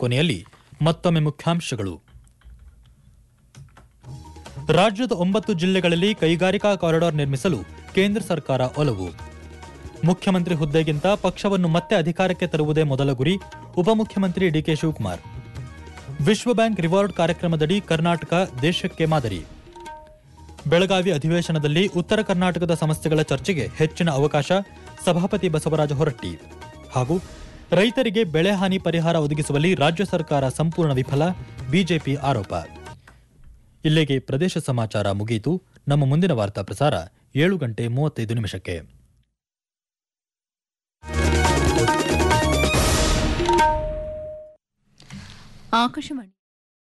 ಕೊನೆಯಲ್ಲಿ ಮತ್ತೊಮ್ಮೆ ಮುಖ್ಯಾಂಶಗಳು ರಾಜ್ಯದ ಒಂಬತ್ತು ಜಿಲ್ಲೆಗಳಲ್ಲಿ ಕೈಗಾರಿಕಾ ಕಾರಿಡಾರ್ ನಿರ್ಮಿಸಲು ಕೇಂದ್ರ ಸರ್ಕಾರ ಒಲವು ಮುಖ್ಯಮಂತ್ರಿ ಹುದ್ದೆಗಿಂತ ಪಕ್ಷವನ್ನು ಮತ್ತೆ ಅಧಿಕಾರಕ್ಕೆ ತರುವುದೇ ಮೊದಲ ಗುರಿ ಉಪಮುಖ್ಯಮಂತ್ರಿ ಡಿಕೆ ಶಿವಕುಮಾರ್ ವಿಶ್ವ ಬ್ಯಾಂಕ್ ರಿವಾರ್ಡ್ ಕಾರ್ಯಕ್ರಮದಡಿ ಕರ್ನಾಟಕ ದೇಶಕ್ಕೆ ಮಾದರಿ ಬೆಳಗಾವಿ ಅಧಿವೇಶನದಲ್ಲಿ ಉತ್ತರ ಕರ್ನಾಟಕದ ಸಮಸ್ಯೆಗಳ ಚರ್ಚೆಗೆ ಹೆಚ್ಚಿನ ಅವಕಾಶ ಸಭಾಪತಿ ಬಸವರಾಜ ಹೊರಟ್ಟಿ ಹಾಗೂ ರೈತರಿಗೆ ಬೆಳೆ ಹಾನಿ ಪರಿಹಾರ ಒದಗಿಸುವಲ್ಲಿ ರಾಜ್ಯ ಸರ್ಕಾರ ಸಂಪೂರ್ಣ ವಿಫಲ ಬಿಜೆಪಿ ಆರೋಪ ಇಲ್ಲಿಗೆ ಪ್ರದೇಶ ಸಮಾಚಾರ ಮುಗಿಯಿತು ನಮ್ಮ ಮುಂದಿನ ವಾರ್ತಾ ಪ್ರಸಾರ ಏಳು ಗಂಟೆ ಮೂವತ್ತೈದು ನಿಮಿಷಕ್ಕೆ ಆಕಾಶವಾಣಿ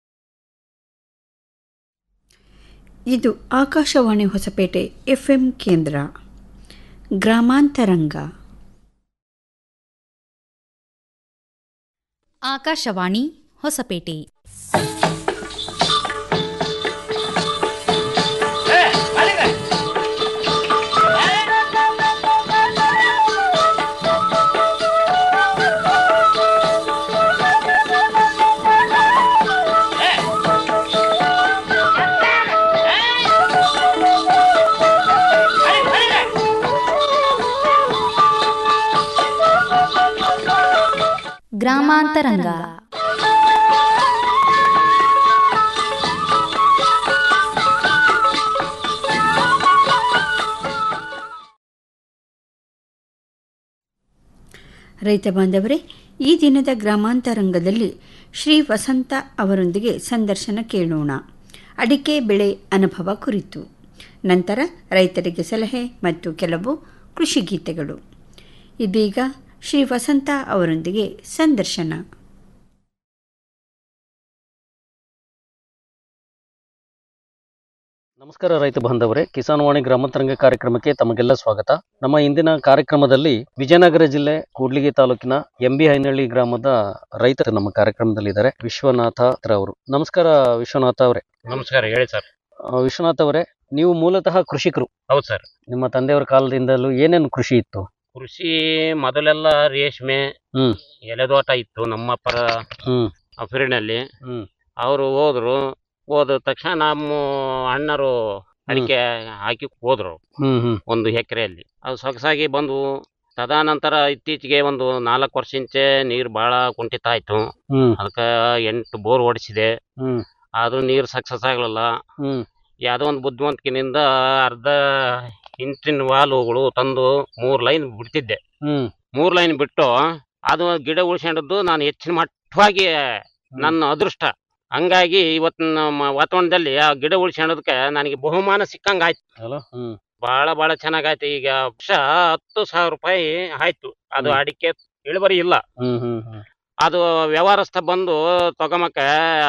ಇದು ಆಕಾಶವಾಣಿ ಹೊಸಪೇಟೆ ಎಫ್ಎಂ ಕೇಂದ್ರ ಗ್ರಾಮಾಂತರಂಗ ಆಕಾಶವಾಣಿ ಹೊಸಪೇಟೆ ಗ್ರಾಮಾಂತರಂಗ ರೈತ ಬಾಂಧವರೇ ಈ ದಿನದ ಗ್ರಾಮಾಂತರಂಗದಲ್ಲಿ ಶ್ರೀ ವಸಂತ ಅವರೊಂದಿಗೆ ಸಂದರ್ಶನ ಕೇಳೋಣ ಅಡಿಕೆ ಬೆಳೆ ಅನುಭವ ಕುರಿತು ನಂತರ ರೈತರಿಗೆ ಸಲಹೆ ಮತ್ತು ಕೆಲವು ಕೃಷಿ ಗೀತೆಗಳು ಇದೀಗ ಶ್ರೀ ವಸಂತ ಅವರೊಂದಿಗೆ ಸಂದರ್ಶನ ನಮಸ್ಕಾರ ರೈತ ಬಾಂಧವರೇ ಕಿಸಾನ್ ವಾಣಿ ಗ್ರಾಮಾಂತರಂಗ ಕಾರ್ಯಕ್ರಮಕ್ಕೆ ತಮಗೆಲ್ಲ ಸ್ವಾಗತ ನಮ್ಮ ಇಂದಿನ ಕಾರ್ಯಕ್ರಮದಲ್ಲಿ ವಿಜಯನಗರ ಜಿಲ್ಲೆ ಕೂಡ್ಲಿಗಿ ತಾಲೂಕಿನ ಎಂಬಿ ಹೈನಹಳ್ಳಿ ಗ್ರಾಮದ ರೈತರು ನಮ್ಮ ಕಾರ್ಯಕ್ರಮದಲ್ಲಿದ್ದಾರೆ ವಿಶ್ವನಾಥ ಅವರು ನಮಸ್ಕಾರ ವಿಶ್ವನಾಥ ಅವರೇ ನಮಸ್ಕಾರ ಹೇಳಿ ಸರ್ ಆ, ವಿಶ್ವನಾಥ್ ಅವರೇ ನೀವು ಮೂಲತಃ ಕೃಷಿಕರು ಹೌದು ಸರ್ ನಿಮ್ಮ ತಂದೆಯವರ ಕಾಲದಿಂದಲೂ ಏನೇನು ಕೃಷಿ ಇತ್ತು ಕೃಷಿ ಮೊದಲೆಲ್ಲ ರೇಷ್ಮೆ ಹ್ಮ್. ಎಲೆದೋಟ ಇತ್ತು ನಮ್ಮಪ್ಪರ ಹ್ಮ್ ಅಫೀರಿನಲ್ಲಿ ಹ್ಮ್ ಅವರು ಹೋದ್ರು ಹೋದ ತಕ್ಷಣ ನಮ್ಮ ಅಣ್ಣರು ಅಡಿಕೆ ಹಾಕಿ ಹೋದ್ರು ಹ್ಮ್ ಹ್ಮ್ ಒಂದು ಎಕರೆಯಲ್ಲಿ ಅದು ಸೊಗಸಾಗಿ ಬಂದು ತದನಂತರ ಇತ್ತೀಚೆಗೆ ಒಂದು ನಾಲ್ಕು ವರ್ಷ ನೀರು ಭಾಳ ಕುಂಠಿತ ಆಯ್ತು ಹ್ಮ್ ಅದಕ್ಕೆ ಎಂಟು ಬೋರ್ ಹೊಡಿಸಿದೆ ಹ್ಮ್ ಆದ್ರೂ ನೀರು ಸಕ್ಸಸ್ ಆಗಲಿಲ್ಲ ಹ್ಮ್ ಯಾವುದೋ ಒಂದು ಬುದ್ಧಿವಂತಿಕೆನಿಂದ ಅರ್ಧ ಇಂಚಿನ ವಾಲುಗಳು ತಂದು ಮೂರು ಲೈನ್ ಬಿಡ್ತಿದ್ದೆ ಹ್ಮ್ ಮೂರು ಲೈನ್ ಬಿಟ್ಟು ಅದು ಗಿಡ ಉಳ್ಸ್ಕೊಂಡದ್ದು ನಾನು ಹೆಚ್ಚಿನ ಮಟ್ಟವಾಗಿ ನನ್ನ ಅದೃಷ್ಟ ಹಂಗಾಗಿ ಇವತ್ತಿನ ಮ- ವಾತಾವರಣದಲ್ಲಿ ಆ ಗಿಡ ಉಳ್ಸ್ಕೊಂಡದಕ್ಕೆ ನನಗೆ ಬಹುಮಾನ ಸಿಕ್ಕಂಗೆ ಆಯ್ತು ಅಲ್ಲ ಹ್ಮ್ ಭಾಳ ಭಾಳ ಚೆನ್ನಾಗಾಯ್ತು ಈಗ ವರ್ಷ ಹತ್ತು ಸಾವಿರ ರೂಪಾಯಿ ಆಯ್ತು ಅದು ಹ್ಮ್. ಅಡಿಕೆ ಇಳುವರಿ ಇಲ್ಲ ಹ್ಮ್ ಹ್ಮ್ ಹ್ಮ್ ಅದು ವ್ಯವಹಾರಸ್ಥ ಬಂದು ತಗೊಂಬಕ್ಕೆ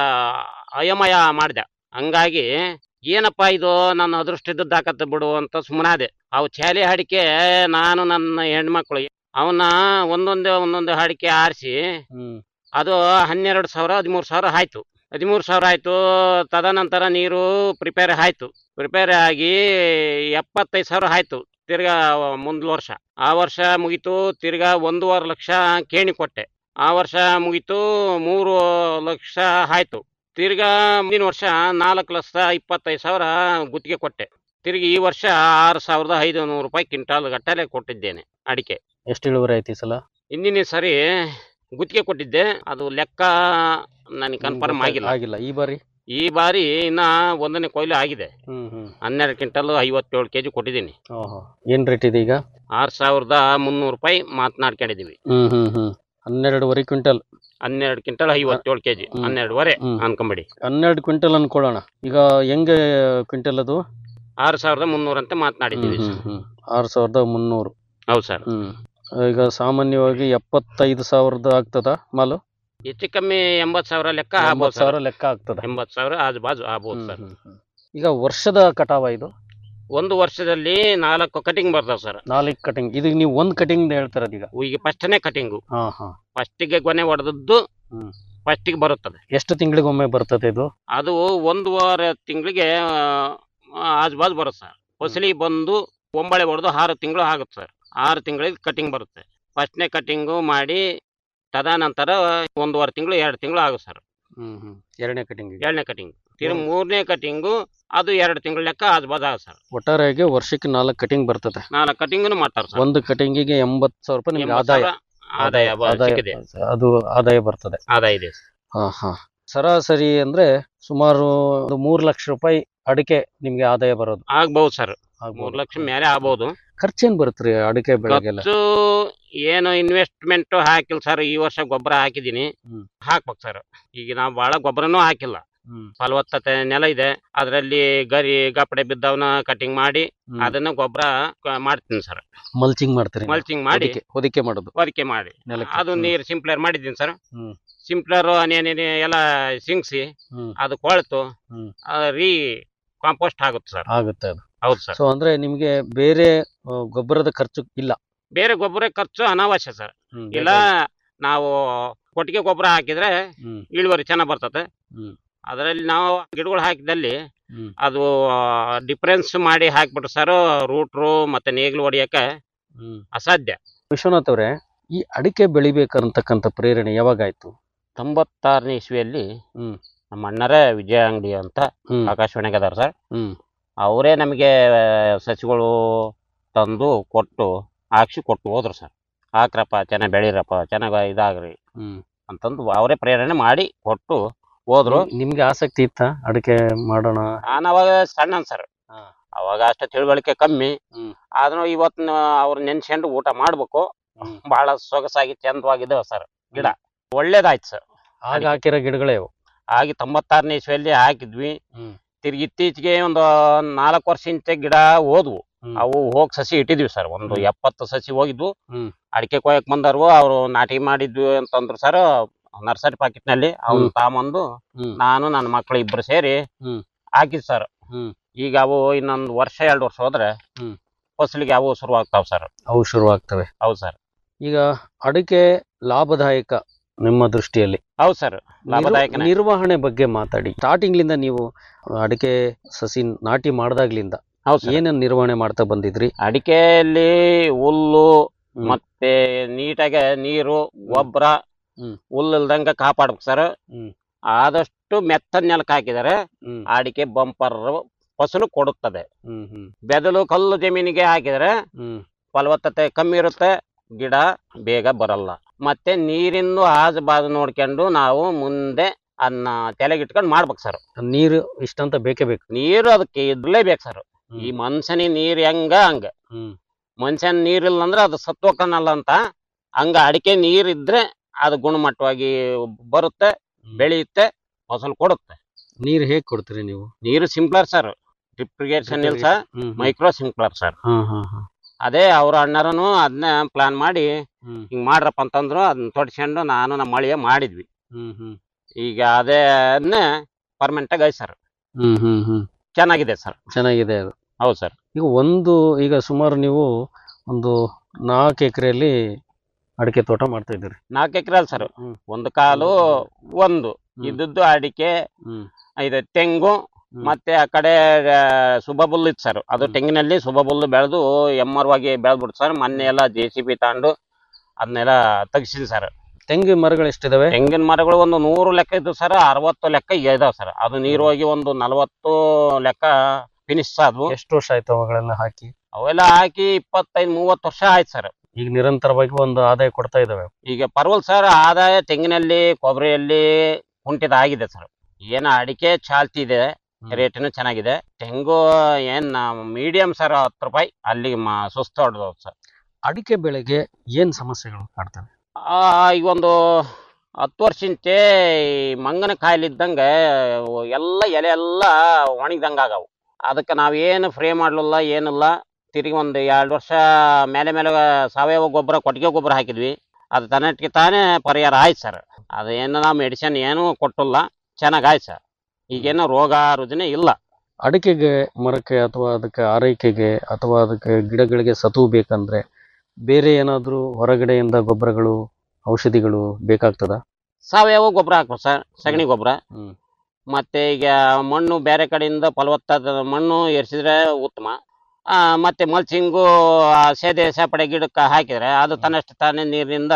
ಅಯಮಯ ಮಾಡಿದೆ ಹಂಗಾಗಿ ಏನಪ್ಪ ಇದು ನನ್ನ ಅದೃಷ್ಟ ಇದ್ದದ್ದಾಕತ್ತೆ ಬಿಡು ಅಂತ ಸುಮ್ಮನಾದೆ ಅವು ಚಾಲಿ ಅಡಿಕೆ ನಾನು ನನ್ನ ಹೆಣ್ಮಕ್ಳು ಅವನ್ನ ಒಂದೊಂದೇ ಒಂದೊಂದು ಅಡಿಕೆ ಆರಿಸಿ ಹ್ಮ್ ಅದು ಹನ್ನೆರಡು ಸಾವಿರ ಹದಿಮೂರು ಸಾವಿರ ಆಯ್ತು ಹದಿಮೂರು ಸಾವಿರ ಆಯ್ತು ತದನಂತರ ನೀರು ಪ್ರಿಪೇರ್ ಆಯ್ತು ಪ್ರಿಪೇರ್ ಆಗಿ ಎಪ್ಪತ್ತೈದು ಸಾವಿರ ಆಯ್ತು ತಿರ್ಗಾ ಮುಂದ್ ವರ್ಷ ಆ ವರ್ಷ ಮುಗೀತು ತಿರ್ಗಾ ಒಂದೂವರೆ ಲಕ್ಷ ಕೇಣಿ ಕೊಟ್ಟೆ ಆ ವರ್ಷ ಮುಗೀತು ಮೂರು ಲಕ್ಷ ಆಯ್ತು ತಿರ್ಗಾ ಮುಂದಿನ ವರ್ಷ ನಾಲ್ಕು ಲಕ್ಷ ಇಪ್ಪತ್ತೈದು ಸಾವಿರ ಗುತ್ತಿಗೆ ಕೊಟ್ಟೆ ತಿರ್ಗಿ ಈ ವರ್ಷ ಆರು ಸಾವಿರದ ಐದು ನೂರು ರೂಪಾಯಿ ಕ್ವಿಂಟಾಲ್ ಗಟ್ಟಲೆ ಕೊಟ್ಟಿದ್ದೇನೆ ಅಡಿಕೆ ಎಷ್ಟು ಇಳುವರಿ ಆಯ್ತು ಈ ಸಲ ಹಿಂದಿನ ಸರಿ ಗುತ್ತಿಗೆ ಕೊಟ್ಟಿದ್ದೆ ಅದು ಲೆಕ್ಕ ನನಗೆ ಕನ್ಫರ್ಮ್ ಆಗಿಲ್ಲ ಆಗಿಲ್ಲ ಈ ಬಾರಿ ಈ ಬಾರಿ ಇನ್ನ ಒಂದನೇ ಕೊಯ್ಲು ಆಗಿದೆ ಹ್ಮ್ ಹ್ಮ್ ಹನ್ನೆರಡು ಕ್ವಿಂಟಲ್ ಐವತ್ತೇಳು ಕೆಜಿ ಕೊಟ್ಟಿದ್ದೀನಿ ಓಹೋ ಏನ್ ರೇಟ್ ಇದೆ ಈಗ ಆರು ಸಾವಿರದ ಮುನ್ನೂರು ರೂಪಾಯಿ ಮಾತನಾಡ್ಕೊಂಡಿದೀವಿ ಹ್ಮ್ ಹ್ಮ್ ಹ್ಮ್ ಹನ್ನೆರಡುವರೆ ಕ್ವಿಂಟಲ್ ಹನ್ನೆರಡು ಕ್ವಿಂಟಲ್ ಐವತ್ತೇಳು ಕೆಜಿ ಹ್ಮ್. ಹನ್ನೆರಡುವರೆ ಹ್ಮ್. ಅನ್ಕೊಂಬಿಡಿ ಹನ್ನೆರಡು ಕ್ವಿಂಟಲ್ ಅನ್ಕೊಳ್ಳೋಣ ಈಗ ಹೆಂಗೆ ಕ್ವಿಂಟಲ್ ಅದು ಆರು ಸಾವಿರದ ಮುನ್ನೂರು ಅಂತ ಮಾತನಾಡಿದ್ದೀವಿ ಹ್ಮ್, ಹ್ಮ್, ಹ್ಮ್. ಆರು ಸಾವಿರದ ಮುನ್ನೂರು ಹೌದು ಸರ್ ಹ್ಮ್ ಈಗ ಸಾಮಾನ್ಯವಾಗಿ ಎಪ್ಪತ್ತೈದು ಸಾವಿರದ ಆಗ್ತದ ಮಾಲು ಹೆಚ್ಚು ಕಮ್ಮಿ ಎಂಬತ್ತು ಸಾವಿರ ಲೆಕ್ಕ ಆಗ್ಬೋದು ಎಂಬತ್ತು ಸರ್ ಸಾವಿರ ಲೆಕ್ಕ ಆಗ್ತದ ಎಂಬತ್ತು ಸಾವಿರ ಆಜು ಬಾಜು ಆಗ್ಬೋದು ಹ್ಮ್, ಸರ್ ಹ್ಮ್, ಹ್ಮ್. ಈಗ ವರ್ಷದ ಕಟಾವ ಇದು ಒಂದು ವರ್ಷದಲ್ಲಿ ನಾಲ್ಕು ಕಟಿಂಗ್ ಬರ್ತಾವೆ ಸರ್ ನಾಲ್ಕು ಕಟಿಂಗ್ ಇದು ನೀವು ಒಂದ್ ಕಟಿಂಗ್ ಹೇಳ್ತಾರದು ಈಗ ಈಗ ಫಸ್ಟ್ನೇ ಕಟಿಂಗು ಹಾ ಹಾ ಫಸ್ಟಿಗೆ ಗೊನೆ ಹೊಡೆದದ್ದು ಹ್ಮ್. ಫಸ್ಟಿಗೆ ಬರುತ್ತದೆ ಎಷ್ಟು ತಿಂಗಳಿಗೊಮ್ಮೆ ಬರ್ತದೆ ಇದು ಅದು ಒಂದೂವರೆ ತಿಂಗಳಿಗೆ ಆಜು ಬಾಜು ಬರುತ್ತೆ ಸರ್ ಫಸಲಿ ಬಂದು ಒಂಬಳೆ ಹೊಡೆದು ಆರು ತಿಂಗಳು ಆಗುತ್ತೆ ಸರ್ ಆರು ತಿಂಗಳಿಗೆ ಕಟಿಂಗ್ ಬರುತ್ತೆ ಫಸ್ಟ್ನೇ ಕಟಿಂಗು ಮಾಡಿ ತದನಂತರ ಒಂದೂವರೆ ತಿಂಗಳು ಎರಡು ತಿಂಗಳು ಆಗುತ್ತೆ ಸರ್ ಹ್ಮ್ ಹ್ಮ್ ಎರಡನೇ ಕಟಿಂಗ್ ಎರಡನೇ ಕಟಿಂಗ್ ತಿರು ಹ್ಮ್. ಮೂರನೇ ಕಟಿಂಗು ಅದು ಎರಡು ತಿಂಗಳ ಲೆಕ್ಕ ಅದು ಬದ ಸರ್ ಒಟ್ಟಾರೆಯಾಗಿ ವರ್ಷಕ್ಕೆ ನಾಲ್ಕು ಕಟಿಂಗ್ ಬರ್ತದೆ ನಾಲ್ಕು ಕಟಿಂಗ್ನು ಮಾಡ್ತಾರೆ ಸರ್ ಒಂದು ಕಟಿಂಗಿಗೆ ಎಂಬತ್ತು ಸಾವಿರ ರೂಪಾಯಿ ನಿಮ್ಗೆ ಎಂಬತ್ತು ಆದಾಯ ಸಾವಿರ ಆದಾಯ ಬ- ಆದಾಯ ಸಿಕ್ಕಿದೆ ಅದು ಆದಾಯ ಬರ್ತದೆ ಆದಾಯ ಇದೆ ಸರ್. ಹಾ ಹಾ ಸರಾಸರಿ ಅಂದ್ರೆ ಸುಮಾರು ಒಂದು ಮೂರು ಲಕ್ಷ ರೂಪಾಯಿ ಅಡಿಕೆ ನಿಮ್ಗೆ ಆದಾಯ ಬರೋದು ಆಗ್ಬಹುದು ಸರ್ ಆಗ್ಬೋದು. ಮೂರ್ ಲಕ್ಷ ಮೇಲೆ ಆಗ್ಬಹುದು ಖರ್ಚೇನ್ ಬರುತ್ತ್ರಿ ಅಡಿಕೆ ಬೆಳೆಗೆಲ್ಲ ಖರ್ಚು ಏನು ಇನ್ವೆಸ್ಟ್ಮೆಂಟ್ ಹಾಕಿಲ್ಲ ಸರ್ ಈ ವರ್ಷ ಗೊಬ್ಬರ ಹಾಕಿದೀನಿ ಹ್ಮ್. ಹಾಕ್ಬೇಕು ಸರ್ ಈಗ ನಾವು ಬಹಳ ಗೊಬ್ಬರನೂ ಹಾಕಿಲ್ಲ ಹ್ಮ್ ಫಲವತ್ತತೆ ನೆಲ ಇದೆ ಅದರಲ್ಲಿ ಗರಿ ಗಪ್ಪಡೆ ಬಿದ್ದವನ್ನ ಕಟಿಂಗ್ ಮಾಡಿ ಹ್ಮ್. ಅದನ್ನ ಗೊಬ್ಬರ ಮಾಡ್ತೀನಿ ಸರ್ ಮಲ್ಚಿಂಗ್ ಮಾಡ್ತೀರಿ ನೀವು? ಮಲ್ಚಿಂಗ್ ಮಾಡಿ ಹೊದಿಕೆ- ಹೊದಿಕೆ ಮಾಡೋದು ಹೊರಿಕೆ ಮಾಡಿ ನೆಲಕ್ಕೆ. ಅದು ಹ್ಮ್. ನೀರು ಸಿಂಪ್ಲರ್ ಮಾಡಿದ್ದೀನಿ ಸರ್ ಹ್ಮ್. ಸಿಂಪ್ಲರ್ ನೇನೇನೆ ಎಲ್ಲ ಸಿಂಗ್ಸಿ ಹ್ಮ್ ಅದು ಕೊಳ್ತು ಹ್ಮ್. ರೀ ಕಾಂಪೋಸ್ಟ್ ಆಗುತ್ತೆ ಸರ್ ಆಗುತ್ತೆ ಅದು ಹೌದು ಸರ್ ಸೊ ಅಂದ್ರೆ ನಿಮ್ಗೆ ಬೇರೆ ಆ, ಗೊಬ್ಬರದ ಖರ್ಚು ಇಲ್ಲ ಬೇರೆ ಗೊಬ್ಬರ ಖರ್ಚು ಅನಾವಶ್ಯ ಸರ್ ಹ್ಮ್, ಇಲ್ಲ ನಾವು ಕೊಟ್ಟಿಗೆ ಗೊಬ್ಬರ ಹಾಕಿದ್ರೆ ಹ್ಮ್ ಇಳುವರಿ ಚೆನ್ನಾಗಿ ಬರ್ತದೆ ಹ್ಮ್. ಅದರಲ್ಲಿ ನಾವು ಗಿಡಗಳು ಹಾಕಿದಲ್ಲಿ ಹ್ಮ್. ಅದು ಡಿಫ್ರೆನ್ಸ್ ಮಾಡಿ ಹಾಕ್ಬಿಟ್ರು ಸರ್ ರೂಟ್ರು ಮತ್ತೆ ನೇಗಿಲು ಹೊಡಿಯಕ್ಕೆ ಹ್ಮ್ ಅಸಾಧ್ಯ ವಿಶ್ವನಾಥ್ ಅವರೇ ಈ ಅಡಿಕೆ ಬೆಳಿಬೇಕಂತಕ್ಕಂಥ ಪ್ರೇರಣೆ ಯಾವಾಗಾಯ್ತು ತೊಂಬತ್ತಾರನೇ ಇಸ್ವಿಯಲ್ಲಿ ಹ್ಮ್. ನಮ್ಮ ಅಣ್ಣರೇ ವಿಜಯ ಅಂಗಡಿ ಅಂತ ಹ್ಮ್ ಆಕಾಶವಾಣಿಗೆ ಅದಾರ ಸರ್ ಹ್ಮ್ ಅವರೇ ನಮಗೆ ಸಸಿಗಳು ತಂದು ಕೊಟ್ಟು ಹಾಕ್ಸಿ ಕೊಟ್ಟು ಹೋದ್ರು ಸರ್ ಹಾಕ್ರಪ್ಪ ಚೆನ್ನಾಗಿ ಬೆಳೀರಪ್ಪ ಚೆನ್ನಾಗಿ ಇದಾಗ್ರಿ ಹ್ಮ್ ಅಂತಂದು ಅವರೇ ಪ್ರೇರಣೆ ಮಾಡಿ ಕೊಟ್ಟು ಹೋದ್ರು ನಿಮ್- ನಿಮ್ಗೆ ಆಸಕ್ತಿ ಇತ್ತ ಅಡಿಕೆ ಮಾಡೋಣ ನಾನು ಅವಾಗ ಸಣ್ಣ ಸರ್ ಹಾ. ಅವಾಗ ಅಷ್ಟು ತಿಳುವಳಿಕೆ ಕಮ್ಮಿ ಹ್ಮ್. ಆದ್ರೂ ಇವತ್ತು ಅವ್ರು ನೆನ್ಸ್ಕೊಂಡು ಊಟ ಮಾಡ್ಬೇಕು ಹ್ಮ್. ಬಹಳ ಸೊಗಸಾಗಿ ಚಂದವಾಗಿದ್ದಾವೆ ಸರ್ ಗಿಡ ಒಳ್ಳೇದಾಯ್ತು ಸರ್ ಆಗ ಅಡಿಕೆ. ಹಾಕಿರೋ ಗಿಡಗಳೇ ಅವು ಆಗಿ ತೊಂಬತ್ತಾರನೇ ಇಸ್ವಿಯಲ್ಲಿ ಹಾಕಿದ್ವಿ ಹ್ಮ್. ತಿರ್ಗಿ ಇತ್ತೀಚೆಗೆ ಒಂದು ನಾಲ್ಕು ವರ್ಷ ಇಂಚೆ ಗಿಡ ಹೋದ್ವು ಹ್ಮ್. ಅವು ಹೋಗ್ ಸಸಿ ಇಟ್ಟಿದ್ವಿ ಸರ್ ಒಂದು ಹ್ಮ್. ಎಪ್ಪತ್ತು ಸಸಿ ಹೋಗಿದ್ವು ಹ್ಮ್. ಅಡಿಕೆ ಕೊಯ್ಯಕ್ ಬಂದವ್ರು ಅವ್ರು ನಾಟಿ ಮಾಡಿದ್ವಿ ಅಂತಂದ್ರು ಸರ್ ನರ್ಸರಿ ಪಾಕೆಟ್ ನಲ್ಲಿ ಅವ್ನು ಹ್ಮ್. ತಾಂಬಂದು ಹ್ಮ್. ನಾನು ನನ್ನ ಮಕ್ಕಳು ಇಬ್ರು ಸೇರಿ ಹ್ಮ್. ಹಾಕಿದ್ ಸರ್ ಹ್ಮ್. ಈಗ ಅವು ಇನ್ನೊಂದು ವರ್ಷ ಎರಡು ವರ್ಷ ಹೋದ್ರೆ ಹ್ಮ್. ಫಸಲಿಗೆ ಅವು ಶುರು ಆಗ್ತಾವ್ ಸರ್ ಅವು ಶುರುವಾಗ್ತವೆ ಹೌದು ಸರ್ ಈಗ ಅಡಿಕೆ ಲಾಭದಾಯಕ ನಿಮ್ಮ ದೃಷ್ಟಿಯಲ್ಲಿ ಹೌದು ಸರ್ ನಿರ್- ಲಾಭದಾಯಕನೇ ನಿರ್ವಹಣೆ ಬಗ್ಗೆ ಮಾತಾಡಿ ಸ್ಟಾರ್ಟಿಂಗ್ಲಿಂದ ನೀವು ಅಡಿಕೆ ಸಸಿ ನಾಟಿ ಮಾಡ್ದಾಗ್ಲಿಂದ ಹೌದು ಸರ್ ಏನೇನ್ ನಿರ್ವಹಣೆ ಮಾಡ್ತಾ ಬಂದಿದ್ರಿ ಅಡಿಕೆಯಲ್ಲಿ ಹುಲ್ಲು ಹ್ಮ್. ಮತ್ತೆ ನೀಟಾಗಿ ನೀರು ಗೊಬ್ಬರ ಹ್ಮ್. ಹುಲ್ಲು ಇಲ್ದಂಗ ಕಾಪಾಡ್ಬೇಕು ಸರ್ ಹ್ಮ್. ಆದಷ್ಟು ಮೆತ್ತದ ನೆಲಕ್ಕೆ ಹಾಕಿದರೆ ಹ್ಮ್ ಅಡಿಕೆ ಬಂಪರ್ ಫಸಲು ಕೊಡುತ್ತದೆ ಹ್ಮ್ ಹ್ಮ್ ಬೆದಲು ಕಲ್ಲು ಜಮೀನಿಗೆ ಹಾಕಿದರೆ ಹ್ಮ್ ಫಲವತ್ತತೆ ಕಮ್ಮಿ ಇರುತ್ತೆ ಗಿಡ ಬೇಗ ಬರಲ್ಲ ಮತ್ತೆ ನೀರಿಂದು ಆಜು ಬಾಜು ನೋಡ್ಕೊಂಡು ನಾವು ಮುಂದೆ ಅದನ್ನ ತಲೆಗಿಟ್ಕೊಂಡು ಮಾಡ್ಬೇಕು ಸರ್ ನೀರು ಇಷ್ಟಂತ ಬೇಕೇ ಬೇಕು ನೀರು ಅದಕ್ಕೆ ಇರ್ಲೇಬೇಕು ಸರ್ ಹ್ಮ್. ಈ ಮನುಷ್ಯನಿಗೆ ನೀರ್ ಹೆಂಗ ಹಂಗ ಹ್ಮ್ ಮನುಷ್ಯನ ನೀರಿಲ್ಲ ಅಂದ್ರೆ ಅದು ಸತ್ವಕ್ಕನಲ್ಲ ಅಂತ ಹಂಗ ಅಡಿಕೆ ನೀರಿದ್ರೆ ಅದು ಗುಣಮಟ್ಟವಾಗಿ ಬರುತ್ತೆ ಬೆಳೆಯುತ್ತೆ ಫಸಲು ಕೊಡುತ್ತೆ ನೀರು ಹೇಗ್ ಕೊಡ್ತೀರಿ ನೀವು ನೀರು ಸಿಂಪ್ಲರ್ ಸರ್ ಡ್ರಿಪ್ರಿಗೇಷನ್ ಇಲ್ಲ ಸರ್ ಹ್ಮ್ ಹ್ಮ್. ಮೈಕ್ರೋ ಸಿಂಪ್ಲರ್ ಸರ್ ಹಾ ಹಾ ಹಾ ಅದೇ ಅವ್ರ ಅಣ್ಣರನು ಅದನ್ನ ಪ್ಲಾನ್ ಮಾಡಿ ಹ್ಮ್ ಹಿಂಗ್ ಮಾಡ್ರಪ್ಪ ಅಂತಂದ್ರು ಅದನ್ನ ತೊಡ್ಸ್ಕೊಂಡು ನಾನು ನಮ್ಮ ಮಳಿಗೆ ಮಾಡಿದ್ವಿ ಹ್ಮ್ ಹ್ಮ್ ಈಗ ಅದೇ ಅದನ್ನ ಪರ್ಮನೆಂಟ್ ಆಗಿ ಸರ್ ಹ್ಮ್ ಹ್ಮ್ ಹ್ಮ್ ಚೆನ್ನಾಗಿದೆ ಸರ್ ಚೆನ್ನಾಗಿದೆ ಅದು ಹೌದು ಸರ್ ಈಗ ಒಂದು ಈಗ ಸುಮಾರು ನೀವು ಒಂದು ನಾಲ್ಕು ಎಕರೆಯಲ್ಲಿ ಅಡಿಕೆ ತೋಟ ಮಾಡ್ತಾ ಇದ್ದೀರಿ ನಾಲ್ಕು ಎಕರೆ ಅಲ್ಲ ಸರ್ ಹ್ಮ್. ಒಂದು ಕಾಲು ಒಂದು ಹ್ಮ್. ಇದ್ದದ್ದು ಅಡಿಕೆ ಹ್ಮ್ ಇದು ತೆಂಗು ಹ್ಮ್. ಮತ್ತೆ ಆ ಕಡೆ ಆ, ಸುಬಬುಲ್ ಇತ್ತು ಸರ್ ಅದು ಹ್ಮ್. ತೆಂಗಿನಲ್ಲಿ ಸುಬಬುಲ್ ಬೆಳೆದು ಎಮ್ಮರವಾಗಿ ಬೆಳೆದ್ಬಿಡ್ತು ಸರ್ ಮೊನ್ನೆ ಎಲ್ಲ ಜೆ ಸಿ ಬಿ ತಗೊಂಡು ಅದನ್ನೆಲ್ಲ ತೆಗ್ಸಿನಿ ಸರ್ ತೆಂಗಿನ ಮರಗಳು ಎಷ್ಟಿದಾವೆ ತೆಂಗಿನ ಮರಗಳು ಒಂದು ನೂರು ಲೆಕ್ಕ ಇದ್ದು ಸರ್ ಅರವತ್ತು ಲೆಕ್ಕ ಇದಾವೆ ಸರ್ ಅದು ನೀರು ಹೋಗಿ ಒಂದು ನಲವತ್ತು ಲೆಕ್ಕ ಫಿನಿಶ್ ಆದ್ವು ಎಷ್ಟು ವರ್ಷ ಆಯ್ತು ಅವುಗಳೆಲ್ಲ ಹಾಕಿ ಅವೆಲ್ಲ ಹಾಕಿ ಇಪ್ಪತ್ತೈದು ಮೂವತ್ತು ವರ್ಷ ಆಯ್ತು ಸರ್ ಈಗ ನಿರಂತರವಾಗಿ ಒಂದು ಆದಾಯ ಕೊಡ್ತಾ ಇದಾವೆ ಈಗ ಪರ್ವಲ್ ಸರ್ ಆದಾಯ ತೆಂಗಿನಲ್ಲಿ ಕೊಬ್ಬರಿಯಲ್ಲಿ ಕುಂಠಿತ ಆಗಿದೆ ಸರ್ ಏನು ಅಡಿಕೆ ಚಾಲ್ತಿ ಇದೆ ಹ್ಮ್. ರೇಟ್ನು ಚೆನ್ನಾಗಿದೆ ತೆಂಗು ಏನ್ ಮೀಡಿಯಂ ಸರ್ ಹತ್ತು ರೂಪಾಯಿ ಅಲ್ಲಿ ಮ- ಸುಸ್ತು ಹೊಡೆದವು ಸರ್ ಅಡಿಕೆ ಬೆಳೆಗೆ ಏನ್ ಸಮಸ್ಯೆಗಳು ಕಾಡ್ತವೆ ಆ, ಈಗ ಒಂದು ಹತ್ತು ವರ್ಷಂತೆ ಈ ಮಂಗನ ಕಾಯಿಲೆ ಇದ್ದಂಗೆ ಎಲ್ಲ ಎಲೆ ಎಲ್ಲ ಒಣಗಿದಂಗೆ ಆಗವು ಅದಕ್ಕೆ ನಾವೇನು ಫ್ರೇ ಮಾಡಲಿಲ್ಲ ಏನಿಲ್ಲ ತಿರುಗಿ ಒಂದು ಎರಡು ವರ್ಷ ಮೇಲೆ ಮೇಲೆ ಸಾವಯವ ಗೊಬ್ಬರ ಕೊಟ್ಟಿಗೆ ಗೊಬ್ಬರ ಹಾಕಿದ್ವಿ ಅದು ತನ್ನಟ್ಟಿಗೆ ತಾನೇ ಪರಿಹಾರ ಆಯ್ತು ಸರ್ ಅದೇನು ನಾವು ಮೆಡಿಸಿನ್ ಏನೂ ಕೊಟ್ಟಿಲ್ಲ ಚೆನ್ನಾಗಿ ಆಯ್ತು ಸರ್ ಈಗೇನು ರೋಗ ರುಜಿನ ಇಲ್ಲ ಅಡಿಕೆಗೆ ಮರಕ್ಕೆ ಅಥವಾ ಅದಕ್ಕೆ ಆರೈಕೆಗೆ ಅಥವಾ ಅದಕ್ಕೆ ಗಿಡಗಳಿಗೆ ಸತು ಬೇಕಂದ್ರೆ ಬೇರೆ ಏನಾದರೂ ಹೊರಗಡೆಯಿಂದ ಗೊಬ್ಬರಗಳು ಔಷಧಿಗಳು ಬೇಕಾಗ್ತದ ಸಾವಯವ ಗೊಬ್ಬರ ಹಾಕ್ಬೇಕು ಸರ್ ಸಗಣಿ ಗೊಬ್ಬರ ಹ್ಮ್. ಮತ್ತೆ ಈಗ ಮಣ್ಣು ಬೇರೆ ಕಡೆಯಿಂದ ಫಲವತ್ತಾದ ಮಣ್ಣು ಎರ್ಸಿದ್ರೆ ಉತ್ತಮ ಆ, ಮತ್ತೆ ಮಲ್ಚಿಂಗು ಸೇದೆ ಸೇಪಡೆ ಗಿಡಕ್ಕೆ ಹಾಕಿದ್ರೆ ಅದು ತನ್ನಷ್ಟು ತಾನೇ ನೀರಿನಿಂದ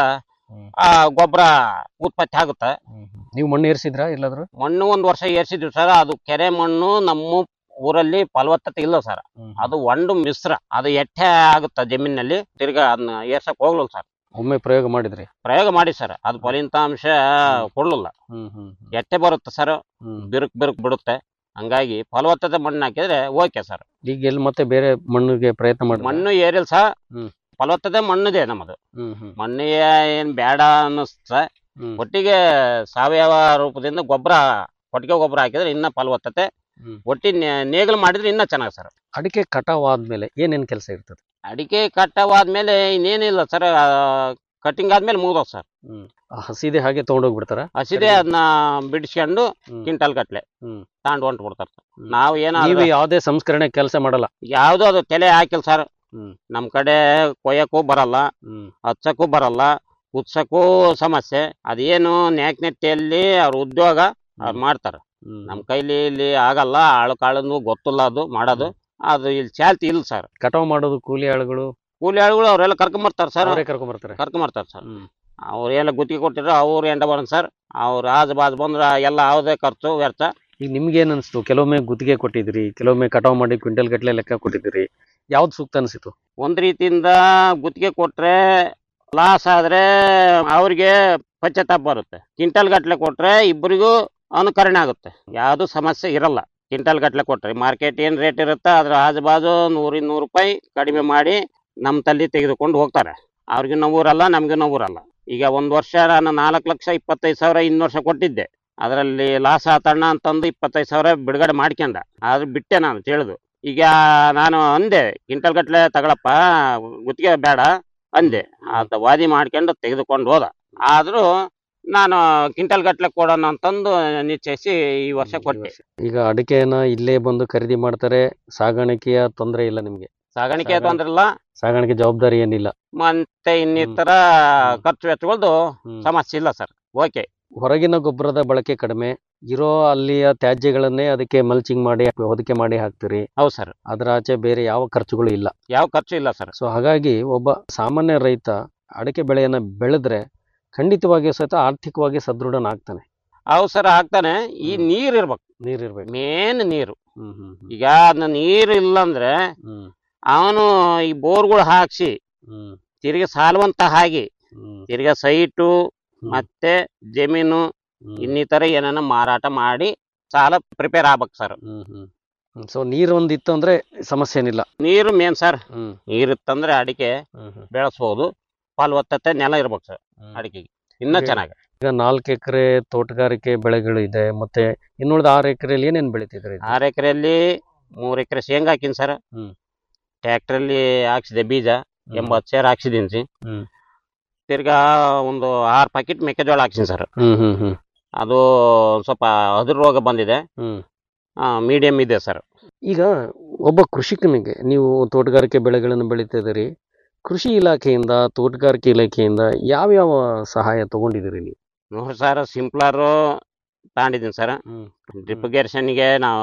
ಹ್ಮ್. ಆ ಗೊಬ್ಬರ ಉತ್ಪತ್ತಿ ಆಗುತ್ತೆ ನೀವು ಮಣ್ಣು ಏರ್ಸಿದ್ರಾ ಎಲ್ಲಾದ್ರೂ ಮಣ್ಣು ಒಂದು ವರ್ಷ ಏರ್ಸಿದ್ವಿ ಸರ್ ಅದು ಕೆರೆ ಮಣ್ಣು ನಮ್ಮ ಊರಲ್ಲಿ ಫಲವತ್ತತೆ ಇಲ್ಲ ಸರ್ ಅದು ಒಂದು ಮಿಶ್ರ ಅದು ಎಟ್ಟೆ ಆಗುತ್ತೆ ಜಮೀನಿನಲ್ಲಿ ತಿರ್ಗಾ ಅದನ್ನ ಏರ್ಸಕ್ ಹೋಗ್ಲಿಲ್ಲ ಸರ್ ಒಮ್ಮೆ ಪ್ರಯೋಗ ಮಾಡಿದ್ರಿ ಪ್ರಯೋಗ ಮಾಡಿ ಸರ್ ಅದು ಫಲಿತಾಂಶ ಕೊಡ್ಲಿಲ್ಲ ಹ್ಮ್ ಹ್ಮ್ ಎಟ್ಟೆ ಬರುತ್ತೆ ಸರ್ ಹ್ಮ್ ಬಿರುಕ್ ಬಿರುಕ್ ಬಿಡುತ್ತೆ ಹಂಗಾಗಿ ಫಲವತ್ತತೆ ಮಣ್ಣು ಹಾಕಿದ್ರೆ ಓಕೆ ಸರ್ ಈಗ ಎಲ್ಲಿ ಮತ್ತೆ ಬೇರೆ ಮಣ್ಣಿಗೆ ಪ್ರಯತ್ನ ಮಾಡಿ ಮಣ್ಣು ಏರಿಲ್ಲ ಸರ್ ಹ್ಮ್. ಫಲವತ್ತತೆ ಮಣ್ಣಿದೆ ನಮ್ಮದು ಹ್ಮ್ ಹ್ಮ್ ಮಣ್ಣು ಏನ್ ಬೇಡ ಅನ್ನಿಸ್ತ ಹ್ಮ್ ಒಟ್ಟಿಗೆ ಸಾವಯವ ರೂಪದಿಂದ ಗೊಬ್ಬರ ಕೊಟ್ಟಿಗೆ ಗೊಬ್ಬರ ಹಾಕಿದ್ರೆ ಇನ್ನ ಫಲವತ್ತತೆ ಹ್ಮ್. ಒಟ್ಟಿ ನೇ- ನೇಗಿಲು ಮಾಡಿದ್ರೆ ಇನ್ನ ಚೆನ್ನಾಗಿ ಸರ್ ಅಡಿಕೆ ಕಟಾವ್ ಆದ್ಮೇಲೆ ಏನೇನ್ ಕೆಲಸ ಇರ್ತದೆ ಅಡಿಕೆ ಕಟ್ಟವಾದ್ಮೇಲೆ ಇನ್ನೇನಿಲ್ಲ ಸರ್ ಕಟಿಂಗ್ ಆದ್ಮೇಲೆ ಮುಗ್ದೋದ್ ಸರ್ ಹ್ಮ್ ಆ ಹಸಿದೆ ಹಾಗೆ ತಗೊಂಡೋಗ್ಬಿಡ್ತಾರ ಹಸಿದೆ ಅದನ್ನ ಬಿಡಿಸ್ಕೊಂಡು ಹ್ಮ್. ಕ್ವಿಂಟಲ್ ಗಟ್ಲೆ ಹ್ಮ್. ತಾಂಡ್ ಹೊಂಟ್ ಬಿಡ್ತಾರೆ ಸರ್ ಹ್ಮ್. ನಾವು ನೀವು ಏನಾದ್ರು ಯಾವ್ದೇ ಸಂಸ್ಕರಣೆ ಕೆಲಸ ಮಾಡಲ್ಲ ಯಾವ್ದು ಅದು ತಲೆ ಹಾಕಿಲ್ಲ ಸರ್ ಹ್ಮ್. ನಮ್ ಕಡೆ ಕೊಯ್ಯಕ್ಕೂ ಬರಲ್ಲ ಹ್ಮ್ ಹಚ್ಚಕ್ಕೂ ಬರಲ್ಲ ಕುದ್ಸಕ್ಕೂ ಸಮಸ್ಯೆ ಅದೇನು ನ್ಯಾಕ್ನೆಟ್ಟೆಯಲ್ಲಿ ಅವ್ರ ಉದ್ಯೋಗ ಅವ್ರು ಮಾಡ್ತಾರ ಹ್ಮ್. ನಮ್ ಕೈಲಿ ಇಲ್ಲಿ ಆಗಲ್ಲ ಆಳು ಕಾಳನ್ನು ಗೊತ್ತಿಲ್ಲ ಅದು ಮಾಡೋದು ಅದು ಇಲ್ಲಿ ಚಾಲ್ತಿ ಇಲ್ಲ ಸರ್ ಕಟಾವ್ ಮಾಡೋದು ಕೂಲಿ ಆಳುಗಳು ಕೂಲಿ ಆಳುಗಳು ಅವರೆಲ್ಲ ಕರ್ಕೊಂಬರ್ತಾರ ಸರ್ ಅವರೇ ಕರ್ಕೊಂಡ್ ಬರ್ತಾರೆ ಕರ್ಕೊಂಬರ್ತಾರ ಸರ್ ಹ್ಮ್. ಅವ್ರೆಲ್ಲ ಗುತ್ತಿಗೆ ಕೊಟ್ಟಿದ್ರು ಅವ್ರು ಎಂಡ ಬರೋನ್ ಸರ್ ಅವ್ರು ಆಜು ಬಾಜು ಬಂದ್ರ ಎಲ್ಲ ಯಾವುದೇ ಖರ್ಚು ವ್ಯರ್ಥ ಈಗ ನಿಮ್ಗೆ ಏನ್ ಅನ್ಸ್ತು ಕೆಲವೊಮ್ಮೆ ಗುತ್ತಿಗೆ ಕೊಟ್ಟಿದ್ರಿ ಕೆಲವೊಮ್ಮೆ ಕಟಾವ್ ಮಾಡಿ ಕ್ವಿಂಟಲ್ ಗಟ್ಲೆ ಲೆಕ್ಕ ಕೊಟ್ಟಿದ್ದೀರಿ ಯಾವ್ದು ಸೂಕ್ತ ಅನ್ಸಿತು ಒಂದ್ ರೀತಿಯಿಂದ ಗುತ್ತಿಗೆ ಕೊಟ್ರೆ ಲಾಸ್ ಆದ್ರೆ ಅವ್ರಿಗೆ ಪಶ್ಚಾತ್ತಾಪ ಬರುತ್ತೆ ಕ್ವಿಂಟಲ್ ಗಟ್ಲೆ ಕೊಟ್ರೆ ಇಬ್ಬರಿಗೂ ಅನುಕರಣೆ ಆಗುತ್ತೆ ಯಾವುದು ಸಮಸ್ಯೆ ಇರಲ್ಲ ಕ್ವಿಂಟಲ್ ಗಟ್ಲೆ ಕೊಟ್ರೆ ಮಾರ್ಕೆಟ್ ಏನ್ ರೇಟ್ ಇರುತ್ತೆ ಅದ್ರ ಆಜು ಬಾಜು ನೂರಿಂದ ನೂರು ರೂಪಾಯಿ ಕಡಿಮೆ ಮಾಡಿ ನಮ್ಮ ತಲ್ಲಿ ತೆಗೆದುಕೊಂಡು ಹೋಗ್ತಾರೆ ಅವ್ರಿಗೆ ನೋವೂರಲ್ಲ ನಮ್ಗೆ ನೋವೂರಲ್ಲ ಈಗ ಒಂದ್ ವರ್ಷ ನಾನು ನಾಲ್ಕು ಲಕ್ಷ ಇಪ್ಪತ್ತೈದು ಸಾವಿರ ಇನ್ನು ವರ್ಷ ಕೊಟ್ಟಿದ್ದೆ ಅದರಲ್ಲಿ ಲಾಸ್ ಆತಣ್ಣ ಅಂತಂದು ಇಪ್ಪತ್ತೈದು ಸಾವಿರ ಬಿಡುಗಡೆ ಮಾಡ್ಕೊಂಡ ಆದ್ರೆ ಬಿಟ್ಟೆ ನಾನು ತಿಳಿದು ಈಗ ನಾನು ಅಂದೆ ಕ್ವಿಂಟಲ್ ಗಟ್ಲೆ ತಗೊಳಪ್ಪ ಗುತ್ತಿಗೆ ಬೇಡ ಅಂದೆ ಅದ ವಾದಿ ಮಾಡ್ಕೊಂಡು ತೆಗೆದುಕೊಂಡು ಹೋದ ಆದ್ರೂ ನಾನು ಕ್ವಿಂಟಲ್ ಗಟ್ಲೆ ಕೊಡೋಣ ಅಂತಂದು ನಿಶ್ಚಯಿಸಿ ಈ ವರ್ಷ ಕೊಟ್ಟೆ ಈಗ ಅಡಿಕೆನ ಇಲ್ಲೇ ಬಂದು ಖರೀದಿ ಮಾಡ್ತಾರೆ ಸಾಗಾಣಿಕೆಯ ತೊಂದರೆ ಇಲ್ಲ ನಿಮ್ಗೆ ಸಾಗಾಣಿಕೆ ಸಾಗಾಣಿಕೆ- ತೊಂದ್ರೆ ಇಲ್ಲ ಸಾಗಾಣಿಕೆ ಜವಾಬ್ದಾರಿ ಏನಿಲ್ಲ ಮತ್ತೆ ಇನ್ನಿತರ ಖರ್ಚು ವೆಚ್ಚಗಳದ್ದು ಹ್ಮ್. ಸಮಸ್ಯೆ ಇಲ್ಲ ಸರ್ ಓಕೆ ಹೊರಗಿನ ಗೊಬ್ಬರದ ಬಳಕೆ ಕಡಿಮೆ ಇರೋ ಅಲ್ಲಿಯ ತ್ಯಾಜ್ಯಗಳನ್ನೇ ಅದಕ್ಕೆ ಮಲ್ಚಿಂಗ್ ಮಾಡಿ ಹೊದಿಕೆ ಮಾಡಿ ಹಾಕ್ತೀರಿ ಹೌದು ಸರ್ ಅದರ ಆಚೆ ಬೇರೆ ಯಾವ ಖರ್ಚುಗಳು ಇಲ್ಲ ಯಾವ ಖರ್ಚು ಇಲ್ಲ ಸರ್ ಸೊ ಹಾಗಾಗಿ ಒಬ್ಬ ಸಾಮಾನ್ಯ ರೈತ ಅಡಿಕೆ ಬೆಳೆಯನ್ನ ಬೆಳೆದ್ರೆ ಖಂಡಿತವಾಗಿಯೂ ಸಹಿತ ಆರ್ಥಿಕವಾಗಿ ಸದೃಢನಾಗ್ತಾನೆ ಹೌದು ಸರ್ ಆಗ್ತಾನೆ ಈ ಹ್ಮ್. ನೀರ್ ಇರ್ಬೇಕು ನೀರಿರ್ಬೇಕು ಮೇನ್ ನೀರು ಹ್ಮ್ ಹ್ಮ್ ಹ್ಮ್. ಈಗ ಅದನ್ನ ನೀರು ಇಲ್ಲಂದ್ರೆ ಹ್ಮ್ ಅವನು ಈ ಬೋರ್ಗಳು ಹಾಕ್ಸಿ ಹ್ಮ್ ತಿರ್ಗಿ ಸಾಲುವಂತ ಹಾಗೆ ಹ್ಮ್ ತಿರ್ಗಾ ಸೈಟು ಹ್ಮ್. ಮತ್ತೆ ಜಮೀನು ಹ್ಮ್. ಇನ್ನಿತರ ಏನನ್ನ ಮಾರಾಟ ಮಾಡಿ ಸಾಲ ಪ್ರಿಪೇರ್ ಆಗ್ಬೇಕು ಸರ್ ಹ್ಮ್ ಹ್ಮ್ ಹ್ಮ್. ಸೊ ನೀರು ಒಂದಿತ್ತು ಅಂದ್ರೆ ಸಮಸ್ಯೆ ಏನಿಲ್ಲ ನೀರು ಮೇನ್ ಸರ್ ಹ್ಮ್ ನೀರಿತ್ತಂದ್ರೆ ಅಡಿಕೆ ಹ್ಮ್ ಹ್ಮ್. ಬೆಳೆಸ್ಬೋದು ಫಲವತ್ತತೆ ನೆಲ ಇರ್ಬೇಕು ಸರ್ ಹ್ಮ್. ಅಡಿಕೆಗೆ ಇನ್ನ ಈಗ- ಚೆನ್ನಾಗಿ ಈಗ ನಾಲ್ಕು ಎಕರೆ ತೋಟಗಾರಿಕೆ ಬೆಳೆಗಳು ಇದೆ ಮತ್ತೆ ಇನ್ನುಳಿದ ಆರು ಎಕರೆಯಲ್ಲಿ ಏನೇನ್ ಬೆಳಿತಿದ್ರಿ ಆರು ಎಕರೆಯಲ್ಲಿ ಮೂರ್ ಎಕರೆ ಶೇಂಗಾ ಹಾಕಿನಿ ಸರ್ ಹ್ಮ್. ಟ್ರ್ಯಾಕ್ಟ್ರಲ್ಲಿ ಹಾಕ್ಸಿದೆ ಬೀಜ ಎಂಬತ್ತು ಸೇರ್ ಹಾಕ್ಸಿದೀನಿ ಸಿ ಹ್ಮ್. ತಿರ್ಗಾ ಒಂದು ಆರು ಪ್ಯಾಕೆಟ್ ಮೆಕ್ಕೆಜೋಳ ಹಾಕ್ಸಿನಿ ಸರ್ ಹ್ಮ್ ಹ್ಮ್ ಹ್ಮ್ ಅದು ಒಂದ್ ಸ್ವಲ್ಪ ಹದ್ರ ರೋಗ ಬಂದಿದೆ ಹ್ಮ್ ಮೀಡಿಯಂ ಇದೆ ಸರ್ ಈಗ ಒಬ್ಬ ಕೃಷಿಕನಿಗೆ ನೀವು ತೋಟಗಾರಿಕೆ ಬೆಳೆಗಳನ್ನು ಬೆಳೀತಿದ್ದೀರಿ ಕೃಷಿ ಇಲಾಖೆಯಿಂದ ತೋಟಗಾರಿಕೆ ಇಲಾಖೆಯಿಂದ ಯಾವ್ಯಾವ ಸಹಾಯ ತಗೊಂಡಿದ್ದೀರಿ ನೀವು ನೋಡ್ರಿ ಸರ್ ಸಿಂಪ್ಲರು ತಗೊಂಡಿದ್ದೀನಿ ಸರ್ ಹ್ಮ್ ಡ್ರಿಪ್ ಗೆ ನಾವು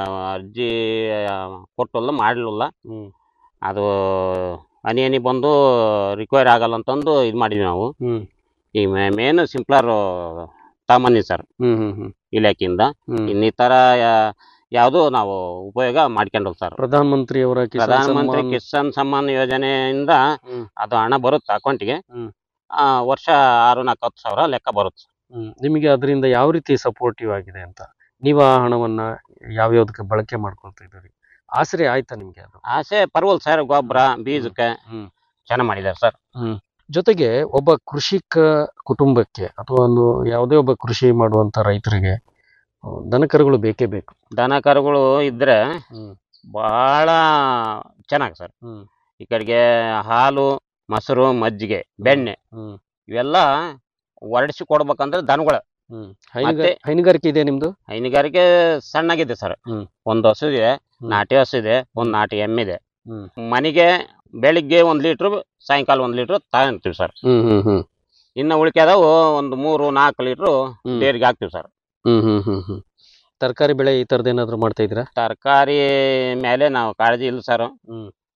ಅರ್ಜಿ ಕೊಟ್ಟಲ್ಲ ಮಾಡಲಿಲ್ಲ ಹ್ಮ್ ಅದು ಹನಿ ಹನಿ ಬಂದು ರಿಕ್ವೈರ್ ಆಗಲ್ಲ ಅಂತಂದು ಇದು ಮಾಡಿದ್ವಿ ನಾವು ಹ್ಮ್ ಈ ಮೇನ್ ಸಿಂಪ್ಲರ್ ತಗೊಂಬಂದಿ ಸರ್ ಹ್ಮ್ ಹ್ಮ್ ಹ್ಮ್ ಇಲಾಖೆಯಿಂದ ಹ್ಮ್ ಇನ್ನಿತರ ಯಾವುದು ನಾವು ಉಪಯೋಗ ಮಾಡ್ಕೊಂಡಲ್ಲ ಸರ್ ಪ್ರಧಾನ ಮಂತ್ರಿ ಅವರ ಕಿಸಾನ್ ಪ್ರಧಾನಮಂತ್ರಿ ಸಮ್ಮಾನ್- ಕಿಸಾನ್ ಸಮ್ಮಾನ್ ಯೋಜನೆಯಿಂದ ಹ್ಮ್. ಅದು ಹಣ ಬರುತ್ತೆ ಅಕೌಂಟಿಗೆ ಹ್ಮ್. ವರ್ಷ ಆರು ನಾಲ್ಕು ಹತ್ತು ಸಾವಿರ ಲೆಕ್ಕ ಬರುತ್ತೆ ಹ್ಮ್. ನಿಮಗೆ ಅದರಿಂದ ಯಾವ ರೀತಿ ಸಪೋರ್ಟಿವ್ ಆಗಿದೆ ಅಂತ ನೀವು ಆ ಹಣವನ್ನ ಯಾವ್ಯಾವ್ದಕ್ಕೆ ಬಳಕೆ ಮಾಡ್ಕೊಳ್ತಾ ಇದ್ದೀರಿ ಆಸರೆ ಆಯ್ತಾ ನಿಮ್ಗೆ ಅದು ಆಸೆ ಪರ್ವಲ್ ಸರ್ ಗೊಬ್ಬರ ಬೀಜಕ್ಕೆ ಹ್ಮ್. ಚೆನ್ನಾಗಿ ಮಾಡಿದ್ದಾರೆ ಸರ್ ಜೊತೆಗೆ ಒಬ್ಬ ಕೃಷಿಕ ಕುಟುಂಬಕ್ಕೆ ಅಥವಾ ಒಂದು ಯಾವುದೇ ಒಬ್ಬ ಕೃಷಿ ಮಾಡುವಂತ ರೈತರಿಗೆ ಆ, ದನಕರುಗಳು ಬೇಕೇ ಬೇಕು ದನ ಕರುಗಳು ಇದ್ರೆ ಹ್ಮ್. ಬಹಳ ಚೆನ್ನಾಗಿ ಸರ್ ಹ್ಮ್. ಈ ಕಡೆಗೆ ಹಾಲು ಮೊಸರು ಮಜ್ಜಿಗೆ ಬೆಣ್ಣೆ ಹ್ಮ್ ಇವೆಲ್ಲ ಹೊರಡಿಸಿ ಕೊಡ್ಬೇಕಂದ್ರೆ ದನಗಳು ಹ್ಮ್ ಹೈನುಗಾರ ಮತ್ತೆ- ಹೈನುಗಾರಿಕೆ ಇದೆ ನಿಮ್ದು ಹೈನುಗಾರಿಕೆ ಸಣ್ಣಗಿದೆ ಸರ್ ಹ್ಮ್. ಒಂದು ಹಸು ಇದೆ ಹ್ಮ್. ನಾಟಿ ಹಸು ಇದೆ ಒಂದು ನಾಟಿ ಎಮ್ಮಿದೆ ಹ್ಮ್. ಮನೆಗೆ ಬೆಳಿಗ್ಗೆ ಒಂದ್ ಲೀಟ್ರ್ ಸಾಯಂಕಾಲ ಒಂದ್ ಲೀಟ್ರ್ ತಗೊಂತೀವಿ ಸರ್ ಹ್ಮ್ ಹ್ಮ್ ಹ್ಮ್ ಇನ್ನು ಉಳಿಕೆದವು ಒಂದು ಮೂರು ನಾಲ್ಕು ಲೀಟ್ರು ಹ್ಮ್. ಡೇರಿಗೆ ಹಾಕ್ತಿವಿ ಸರ್ ಹ್ಮ್ ಹ್ಮ್ ಹ್ಮ್ ಹ್ಮ್ ತರಕಾರಿ ಬೆಳೆ ಈ ತರದ್ ಏನಾದ್ರು ಮಾಡ್ತಾ ಇದ್ದೀರಾ ತರಕಾರಿ ಮೇಲೆ ನಾವು ಕಾಳಜಿ ಇಲ್ಲ ಸರ್ ಹ್ಮ್.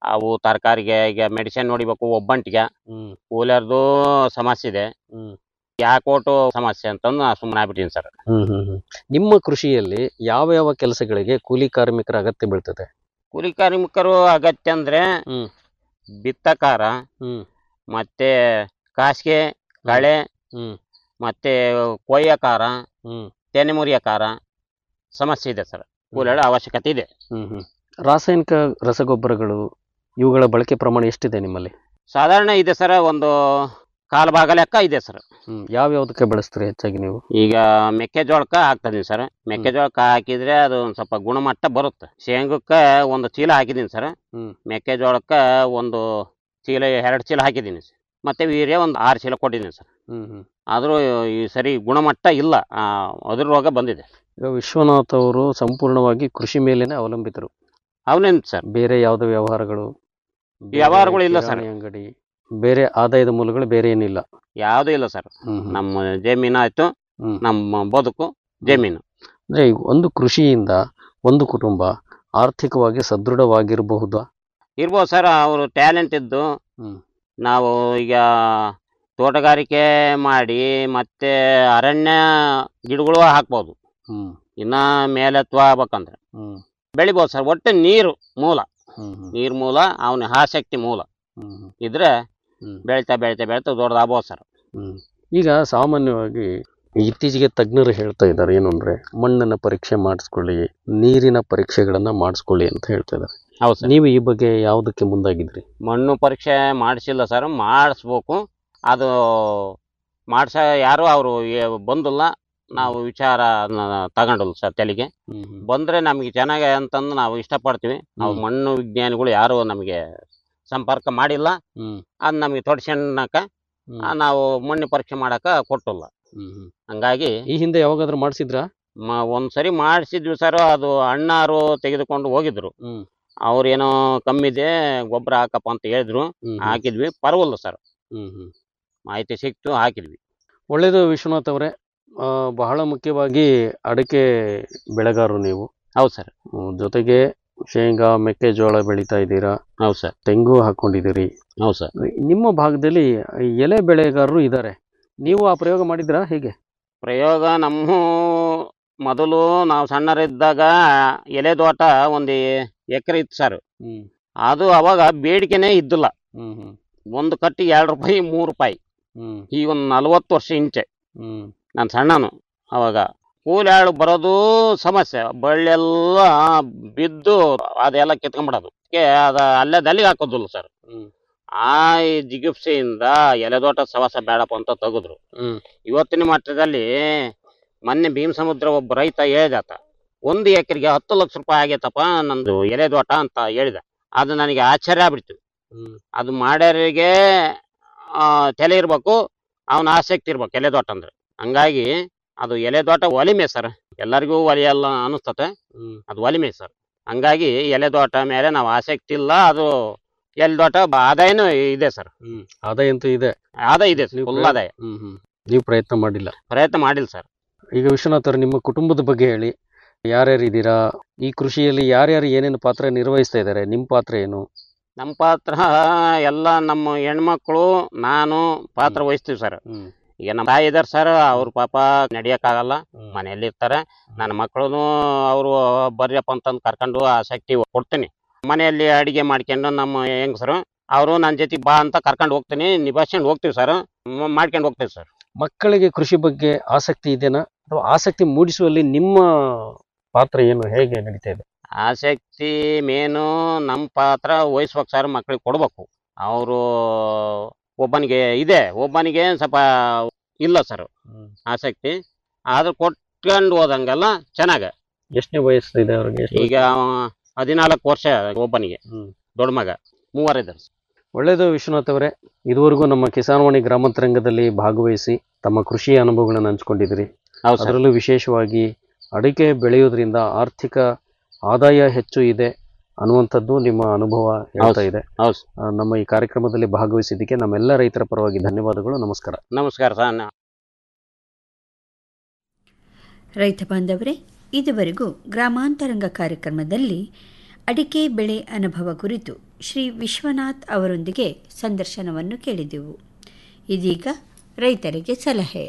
ಅವು ತರಕಾರಿಗೆ ಈಗ ಮೆಡಿಸಿನ್ ನೋಡಿಬೇಕು ಒಬ್ಬಂಟಿಗೆ ಹ್ಮ್ ಕೂಲರ್ದು ಸಮಸ್ಯೆ ಇದೆ ಹ್ಮ್ ಯಾಕೋಟು ಸಮಸ್ಯೆ ಅಂತಂದು ನಾ ಸುಮ್ಮನೆ ಆಗ್ಬಿಟ್ಟಿನಿ ಸರ್ ಹ್ಮ್ ಹ್ಮ್ ಹ್ಮ್ ನಿಮ್ಮ ಕೃಷಿಯಲ್ಲಿ ಯಾವ ಯಾವ ಕೆಲಸಗಳಿಗೆ ಕೂಲಿ ಕಾರ್ಮಿಕರ ಅಗತ್ಯ ಬೀಳ್ತದೆ ಕೂಲಿ ಕಾರ್ಮಿಕರು ಅಗತ್ಯ ಅಂದ್ರೆ ಹ್ಮ್. ಬಿತ್ತಕಾರ ಹ್ಮ್ ಮತ್ತೆ ಕಾಸಿಗೆ ಕಳೆ ಹ್ಮ್ ಮತ್ತೆ ಕೊಯ್ಯಕಾರ ಹ್ಮ್ ತೆನೆ ಮುರಿಯಕಾರ ಸಮಸ್ಯೆ ಇದೆ ಸರ್ ಕೂಲಿಗಳ ಅವಶ್ಯಕತೆ ಇದೆ ಹ್ಮ್ ಹ್ಮ್ ರಾಸಾಯನಿಕ ರಸಗೊಬ್ಬರಗಳು ಇವುಗಳ ಬಳಕೆ ಪ್ರಮಾಣ ಎಷ್ಟಿದೆ ನಿಮ್ಮಲ್ಲಿ ಸಾಧಾರಣ ಇದೆ ಸರ್ ಒಂದು ಕಾಲು ಭಾಗ ಲೆಕ್ಕ ಇದೆ ಸರ್ ಹ್ಮ್ ಯಾವ ಯಾವ್ದಕ್ಕೆ ಬಳಸ್ತೀರಿ ಹೆಚ್ಚಾಗಿ ನೀವು ಈಗ ಮೆಕ್ಕೆಜೋಳಕ್ಕೆ ಹಾಕ್ತದೀನಿ ಸರ್ ಮೆಕ್ಕೆಜೋಳಕ್ಕೆ ಹಾಕಿದ್ರೆ ಅದು ಒಂದು ಸ್ವಲ್ಪ ಗುಣಮಟ್ಟ ಬರುತ್ತೆ ಶೇಂಗಕ್ಕೆ ಒಂದು ಚೀಲ ಹಾಕಿದ್ದೀನಿ ಸರ್ ಹ್ಮ್. ಮೆಕ್ಕೆಜೋಳಕ್ಕೆ ಒಂದು ಚೀಲ ಎರಡು ಚೀಲ ಹಾಕಿದ್ದೀನಿ ಸರ್ ಮತ್ತೆ ವೀರ್ಯ ಒಂದು ಆರು ಚೀಲ ಕೊಟ್ಟಿದ್ದೀನಿ ಸರ್ ಹ್ಮ್ ಹ್ಮ್ ಆದರೂ ಈ ಸರಿ ಗುಣಮಟ್ಟ ಇಲ್ಲ ಆ, ಅದ್ರ ರೋಗ ಬಂದಿದೆ ಈಗ ವಿಶ್ವನಾಥ್ ಅವರು ಸಂಪೂರ್ಣವಾಗಿ ಕೃಷಿ ಮೇಲೇನೆ ಅವಲಂಬಿತರು ಅವನೇನು ಸರ್ ಬೇರೆ ಯಾವುದೇ ವ್ಯವಹಾರಗಳು ಬೇರೆ ವ್ಯವಹಾರಗಳು ಇಲ್ಲ ಸರ್. ಕಿರಾಣಿ ಅಂಗಡಿ ಬೇರೆ ಆದಾಯದ ಮೂಲಗಳು ಬೇರೆ ಏನಿಲ್ಲ ಯಾವುದೂ ಇಲ್ಲ ಸರ್ ಹ್ಮ್ ಹ್ಮ್. ನಮ್ಮ ಜಮೀನು ಆಯ್ತು ಹ್ಮ್. ನಮ್ಮ ಬದುಕು ಜಮೀನು ಅಂದ್ರೆ ಈ ಒಂದು ಕೃಷಿಯಿಂದ ಒಂದು ಕುಟುಂಬ ಆರ್ಥಿಕವಾಗಿ ಸದೃಢವಾಗಿರಬಹುದಾ ಇರ್ಬೋದು ಸರ್ ಅವರು ಟ್ಯಾಲೆಂಟ್ ಇದ್ದು ಹ್ಮ್. ನಾವು ಈಗ ತೋಟಗಾರಿಕೆ ಮಾಡಿ ಮತ್ತೆ ಅರಣ್ಯ ಗಿಡಗಳು ಹಾಕ್ಬೋದು ಹ್ಮ್ ಇನ್ನ ಮೇಲೆತ್ವ ಆಗ್ಬೇಕಂದ್ರೆ ಹ್ಮ್ ಬೆಳಿಬೋದು ಸರ್ ಒಟ್ಟು ನೀರು ಮೂಲ ಹ್ಮ್ ಹ್ಮ್ ನೀರು ಮೂಲ ಅವನ ಆಸಕ್ತಿ ಮೂಲ ಹ್ಮ್ ಹ್ಮ್ ಇದ್ರೆ ಹ್ಮ್. ಬೆಳಿತಾ ಬೆಳಿತಾ ಬೆಳಿತಾ ದೊಡ್ಡದಾಗ್ಬೋದು ಸರ್ ಹ್ಮ್. ಈಗ ಸಾಮಾನ್ಯವಾಗಿ ಇತ್ತೀಚೆಗೆ ತಜ್ಞರು ಹೇಳ್ತಾ ಇದ್ದಾರೆ ಏನು ಅಂದ್ರೆ ಮಣ್ಣನ್ನ ಪರೀಕ್ಷೆ ಮಾಡಿಸ್ಕೊಳ್ಳಿ ನೀರಿನ ಪರೀಕ್ಷೆಗಳನ್ನ ಮಾಡಿಸ್ಕೊಳ್ಳಿ ಅಂತ ಹೇಳ್ತಾ ಇದ್ದಾರೆ ಹೌದು ಸರ್ ನೀವು ಈ ಬಗ್ಗೆ ಯಾವುದಕ್ಕೆ ಮುಂದಾಗಿದ್ರಿ ಮಣ್ಣು ಪರೀಕ್ಷೆ ಮಾಡಿಸಿಲ್ಲ ಸರ್ ಮಾಡಿಸ್ಬೇಕು ಅದು ಮಾಡ್ಸ ಯಾರು ಅವರು ಬಂದಿಲ್ಲ ನಾವು ವಿಚಾರ ತಗೊಂಡಿಲ್ಲ ಸರ್ ತೆಲಿಗೆ ಬಂದ್ರೆ ನಮಗೆ ಚೆನ್ನಾಗಿ ಅಂತಂದು ನಾವು ಇಷ್ಟಪಡ್ತೀವಿ ನಾವು ಹ್ಮ್. ಮಣ್ಣು ವಿಜ್ಞಾನಿಗಳು ಯಾರು ನಮಗೆ ಸಂಪರ್ಕ ಮಾಡಿಲ್ಲ ಹ್ಮ್ ಅದು ನಮಗೆ ತೊಡ್ಸ್ಕೊಂಡಾಕ ಹ್ಮ್. ಆ, ನಾವು ಮಣ್ಣು ಪರೀಕ್ಷೆ ಮಾಡಕ ಕೊಟ್ಟಿಲ್ಲ ಹ್ಮ್ ಹ್ಮ್. ಹಂಗಾಗಿ ಈ ಹಿಂದೆ ಯಾವಾಗಾದ್ರೂ ಮಾಡಿಸಿದ್ರಾ ಮ- ಒಂದ್ಸರಿ ಮಾಡಿಸಿದ್ವಿ ಸರ್ ಅದು ಅಣ್ಣಾರು ತೆಗೆದುಕೊಂಡು ಹೋಗಿದ್ರು ಹ್ಮ್. ಅವ್ರೇನೋ ಕಮ್ಮಿ ಇದೆ ಗೊಬ್ಬರ ಹಾಕಪ್ಪ ಅಂತ ಹೇಳಿದ್ರು ಹ್ಮ್ ಹಾಕಿದ್ವಿ ಪರವಲ್ಲ ಸರ್ ಹ್ಮ್ ಹ್ಮ್ ಮಾಹಿತಿ ಸಿಕ್ತು ಹಾಕಿದ್ವಿ ಒಳ್ಳೇದು ವಿಶ್ವನಾಥ್ ಅವರೇ ಆ, ಬಹಳ ಮುಖ್ಯವಾಗಿ ಅಡಿಕೆ ಬೆಳೆಗಾರರು ನೀವು ಹೌದು ಸರ್ ಹ್ಮ್, ಜೊತೆಗೆ ಶೇಂಗಾ ಮೆಕ್ಕೆಜೋಳ ಬೆಳೀತಾ ಇದ್ದೀರಾ ಹೌದು ಸರ್ ತೆಂಗು ಹಾಕೊಂಡಿದ್ದೀರಿ ಹೌದು ಸರ್ ನಿಮ್ಮ ಭಾಗದಲ್ಲಿ ಎಲೆ ಬೆಳೆಗಾರರು ಇದ್ದಾರೆ ನೀವು ಆ ಪ್ರಯೋಗ ಮಾಡಿದ್ರಾ ಹೇಗೆ ಪ್ರಯೋಗ ನಮ್ಮ ಮೊದಲು ನಾವು ಸಣ್ಣರಿದ್ದಾಗ ಎಲೆ ತೋಟ ಒಂದು ಎಕರೆ ಇತ್ತು ಸರ್ ಹ್ಮ್ ಅದು ಅವಾಗ ಬೇಡಿಕೆನೇ ಇದ್ದಿಲ್ಲ ಹ್ಮ್ ಹ್ಮ್ ಒಂದು ಕಟ್ಟಿ ಎರಡು ರೂಪಾಯಿ ಮೂರು ರೂಪಾಯಿ ಹ್ಮ್ ಈಗ ಒಂದು ನಲ್ವತ್ತು ವರ್ಷ ಇಂಚೆ ಹ್ಮ್ ನಾನು ಸಣ್ಣನು ಅವಾಗ ಕೂಲಿ ಆಳು ಬರೋದು ಸಮಸ್ಯೆ ಬಳ್ಳೆಲ್ಲ ಬಿದ್ದು ಅದೆಲ್ಲ ಕಿತ್ಕೊಂಡ್ಬಿಡೋದು ಅದಕ್ಕೆ ಅದ ಅಲ್ಲೇ ದಲ್ಲಿಗೆ ಹಾಕೋದಿಲ್ಲ ಸರ್ ಹ್ಮ್. ಆ ಈ ಜಿಗುಪ್ಸೆಯಿಂದ ಎಲೆದೋಟ ಸವಾಸ ಬೇಡಪ್ಪ ಅಂತ ತೆಗೆದ್ರು ಹ್ಮ್. ಇವತ್ತಿನ ಮಟ್ಟದಲ್ಲಿ ಮೊನ್ನೆ ಭೀಮ್ ಸಮುದ್ರ ಒಬ್ಬ ರೈತ ಹೇಳಿದಾತ ಒಂದು ಎಕರೆಗೆ ಹತ್ತು ಲಕ್ಷ ರೂಪಾಯಿ ಆಗೈತಪ್ಪ ನಂದು ಎಲೆದೋಟ ಅಂತ ಹೇಳಿದ ಅದು ನನಗೆ ಆಶ್ಚರ್ಯ ಆಗ್ಬಿಡ್ತು ಹ್ಮ್. ಅದು ಮಾಡ್ಯಾರಿಗೆ ಆ, ತಲೆ ಇರ್ಬೇಕು ಅವನ ಆಸಕ್ತಿ ಇರ್ಬೇಕು ಎಲೆದೋಟ ಅಂದ್ರೆ ಹಂಗಾಗಿ ಅದು ಎಲೆದೋಟ ಒಲಿಮೆ ಸರ್ ಎಲ್ಲರಿಗೂ ಒಲಿಯಲ್ಲ ಅನಿಸ್ತತೆ ಹ್ಮ್. ಅದು ಒಲಿಮೆ ಸರ್ ಹಂಗಾಗಿ ಎಲೆದೋಟ ಮೇಲೆ ನಾವು ಆಸಕ್ತಿ ಇಲ್ಲ ಅದು ಎಲೆದೋಟ ಬ- ಆದಾಯನೂ ಇದೆ ಸರ್ ಹ್ಮ್ ಆದಾಯ ಅಂತೂ ಇದೆ ಆದಾಯ ಇದೆ ನೀವು ಫುಲ್ ಪ್ರಯತ್ನ- ಆದಾಯ ಹ್ಮ್ ಹ್ಮ್ ನೀವು ಪ್ರಯತ್ನ ಮಾಡಿಲ್ಲ ಪ್ರಯತ್ನ ಮಾಡಿಲ್ಲ ಸರ್ ಈಗ ವಿಶ್ವನಾಥ್ ಅವ್ರೆ, ನಿಮ್ಮ ಕುಟುಂಬದ ಬಗ್ಗೆ ಹೇಳಿ ಯಾರ್ಯಾರು ಇದ್ದೀರಾ ಈ ಕೃಷಿಯಲ್ಲಿ ಯಾರ್ಯಾರು ಏನೇನು ಪಾತ್ರ ನಿರ್ವಹಿಸ್ತಾ ಇದ್ದಾರೆ ನಿಮ್ಮ ಪಾತ್ರ ಏನು ನಮ್ಮ ಪಾತ್ರ ಎಲ್ಲ ನಮ್ಮ ಹೆಣ್ಮಕ್ಳು ನಾನು ಪಾತ್ರ ವಹಿಸ್ತೀವಿ ಸರ್ ಹ್ಮ್ ಈಗ ನಮ್ಮ ತಾಯಿ ಇದಾರೆ ಸರ್ ಅವ್ರ ಪಾಪ ನಡಿಯಕ್ಕಾಗಲ್ಲ ಮನೆಯಲ್ಲಿ ಇರ್ತಾರೆ ನನ್ನ ಮಕ್ಕಳು ಅವರು ಬರ್ರಿಯಪ್ಪ ಅಂತಂದು ಕರ್ಕೊಂಡು ಆಸಕ್ತಿ ಕೊಡ್ತೀನಿ ಮನೆಯಲ್ಲಿ ಅಡಿಗೆ ಮಾಡ್ಕೊಂಡು ನಮ್ಮ ಹೆಂಗಸರು ಅವರು ನನ್ನ ಜೊತೆಗೆ ಬಾ ಅಂತ ಕರ್ಕೊಂಡು ಹೋಗ್ತೀನಿ ನಿಭಾಯಿಸ್ಕೊಂಡು ಹೋಗ್ತೀವಿ ಸರ್ ಮಾಡ್ಕೊಂಡು ಹೋಗ್ತೀವಿ ಸರ್ ಮಕ್ಕಳಿಗೆ ಕೃಷಿ ಬಗ್ಗೆ ಆಸಕ್ತಿ ಇದೆನಾ ಅಥವಾ ಆಸಕ್ತಿ ಮೂಡಿಸುವಲ್ಲಿ ನಿಮ್ಮ ಪಾತ್ರ ಏನು ಹೇಗೆ ನಡೀತಾ ಇದೆ ಆಸಕ್ತಿ ಮೇನು ನಮ್ಮ ಪಾತ್ರ ವಹಿಸ್ಬೇಕು ಸರ್ ಮಕ್ಳಿಗೆ ಕೊಡ್ಬೇಕು ಅವರು ಒಬ್ಬನಿಗೆ ಇದೆ ಒಬ್ಬನಿಗೆ ಸ್ವಲ್ಪ ಇಲ್ಲ ಸರ್ ಆಸಕ್ತಿ ಆದ್ರೂ ಕೊಟ್ಕೊಂಡು ಹೋದಂಗೆಲ್ಲ ಚೆನ್ನಾಗ ಎಷ್ಟನೇ ವಯಸ್ಸು ಇದೆ ಅವ್ರಿಗೆ ಎಷ್ಟು ಈಗ ಅವ ಹದಿನಾಲ್ಕು ವರ್ಷ ಒಬ್ಬನಿಗೆ ಹ್ಮ್. ದೊಡ್ಡ ಮಗ ಮೂವರಿದ್ದಾರೆ ಒಳ್ಳೆಯದು ವಿಶ್ವನಾಥ್ ಅವರೇ ಇದುವರೆಗೂ ನಮ್ಮ ಕಿಸಾನ್ವಾಣಿ ಗ್ರಾಮಾಂತರಂಗದಲ್ಲಿ ಭಾಗವಹಿಸಿ ತಮ್ಮ ಕೃಷಿ ಅನುಭವಗಳನ್ನು ಹಂಚ್ಕೊಂಡಿದ್ದೀರಿ ಹೌದು ಸರ್ ಅದರಲ್ಲೂ ವಿಶೇಷವಾಗಿ ಅಡಿಕೆ ಬೆಳೆಯೋದ್ರಿಂದ ಆರ್ಥಿಕ ಆದಾಯ ಹೆಚ್ಚು ಇದೆ ಅನ್ನುವಂಥದ್ದು ನಿಮ್ಮ ಅನುಭವ ಹೇಳ್ತಾ ಇದೆ ಹೌದು ಸರ್. ಆ, ನಮ್ಮ ಈ ಕಾರ್ಯಕ್ರಮದಲ್ಲಿ ಭಾಗವಹಿಸಿದ್ದಕ್ಕೆ ನಮ್ಮೆಲ್ಲ ರೈತರ ಪರವಾಗಿ ಧನ್ಯವಾದಗಳು ನಮಸ್ಕಾರ ನಮಸ್ಕಾರ ಸರ್ ನಾ- ರೈತ ಬಾಂಧವರೇ ಇದುವರೆಗೂ ಗ್ರಾಮಾಂತರಂಗ ಕಾರ್ಯಕ್ರಮದಲ್ಲಿ ಅಡಿಕೆ ಬೆಳೆ ಅನುಭವ ಕುರಿತು ಶ್ರೀ ವಿಶ್ವನಾಥ್ ಅವರೊಂದಿಗೆ ಸಂದರ್ಶನವನ್ನು ಕೇಳಿದೆವು ಇದೀಗ ರೈತರಿಗೆ ಸಲಹೆ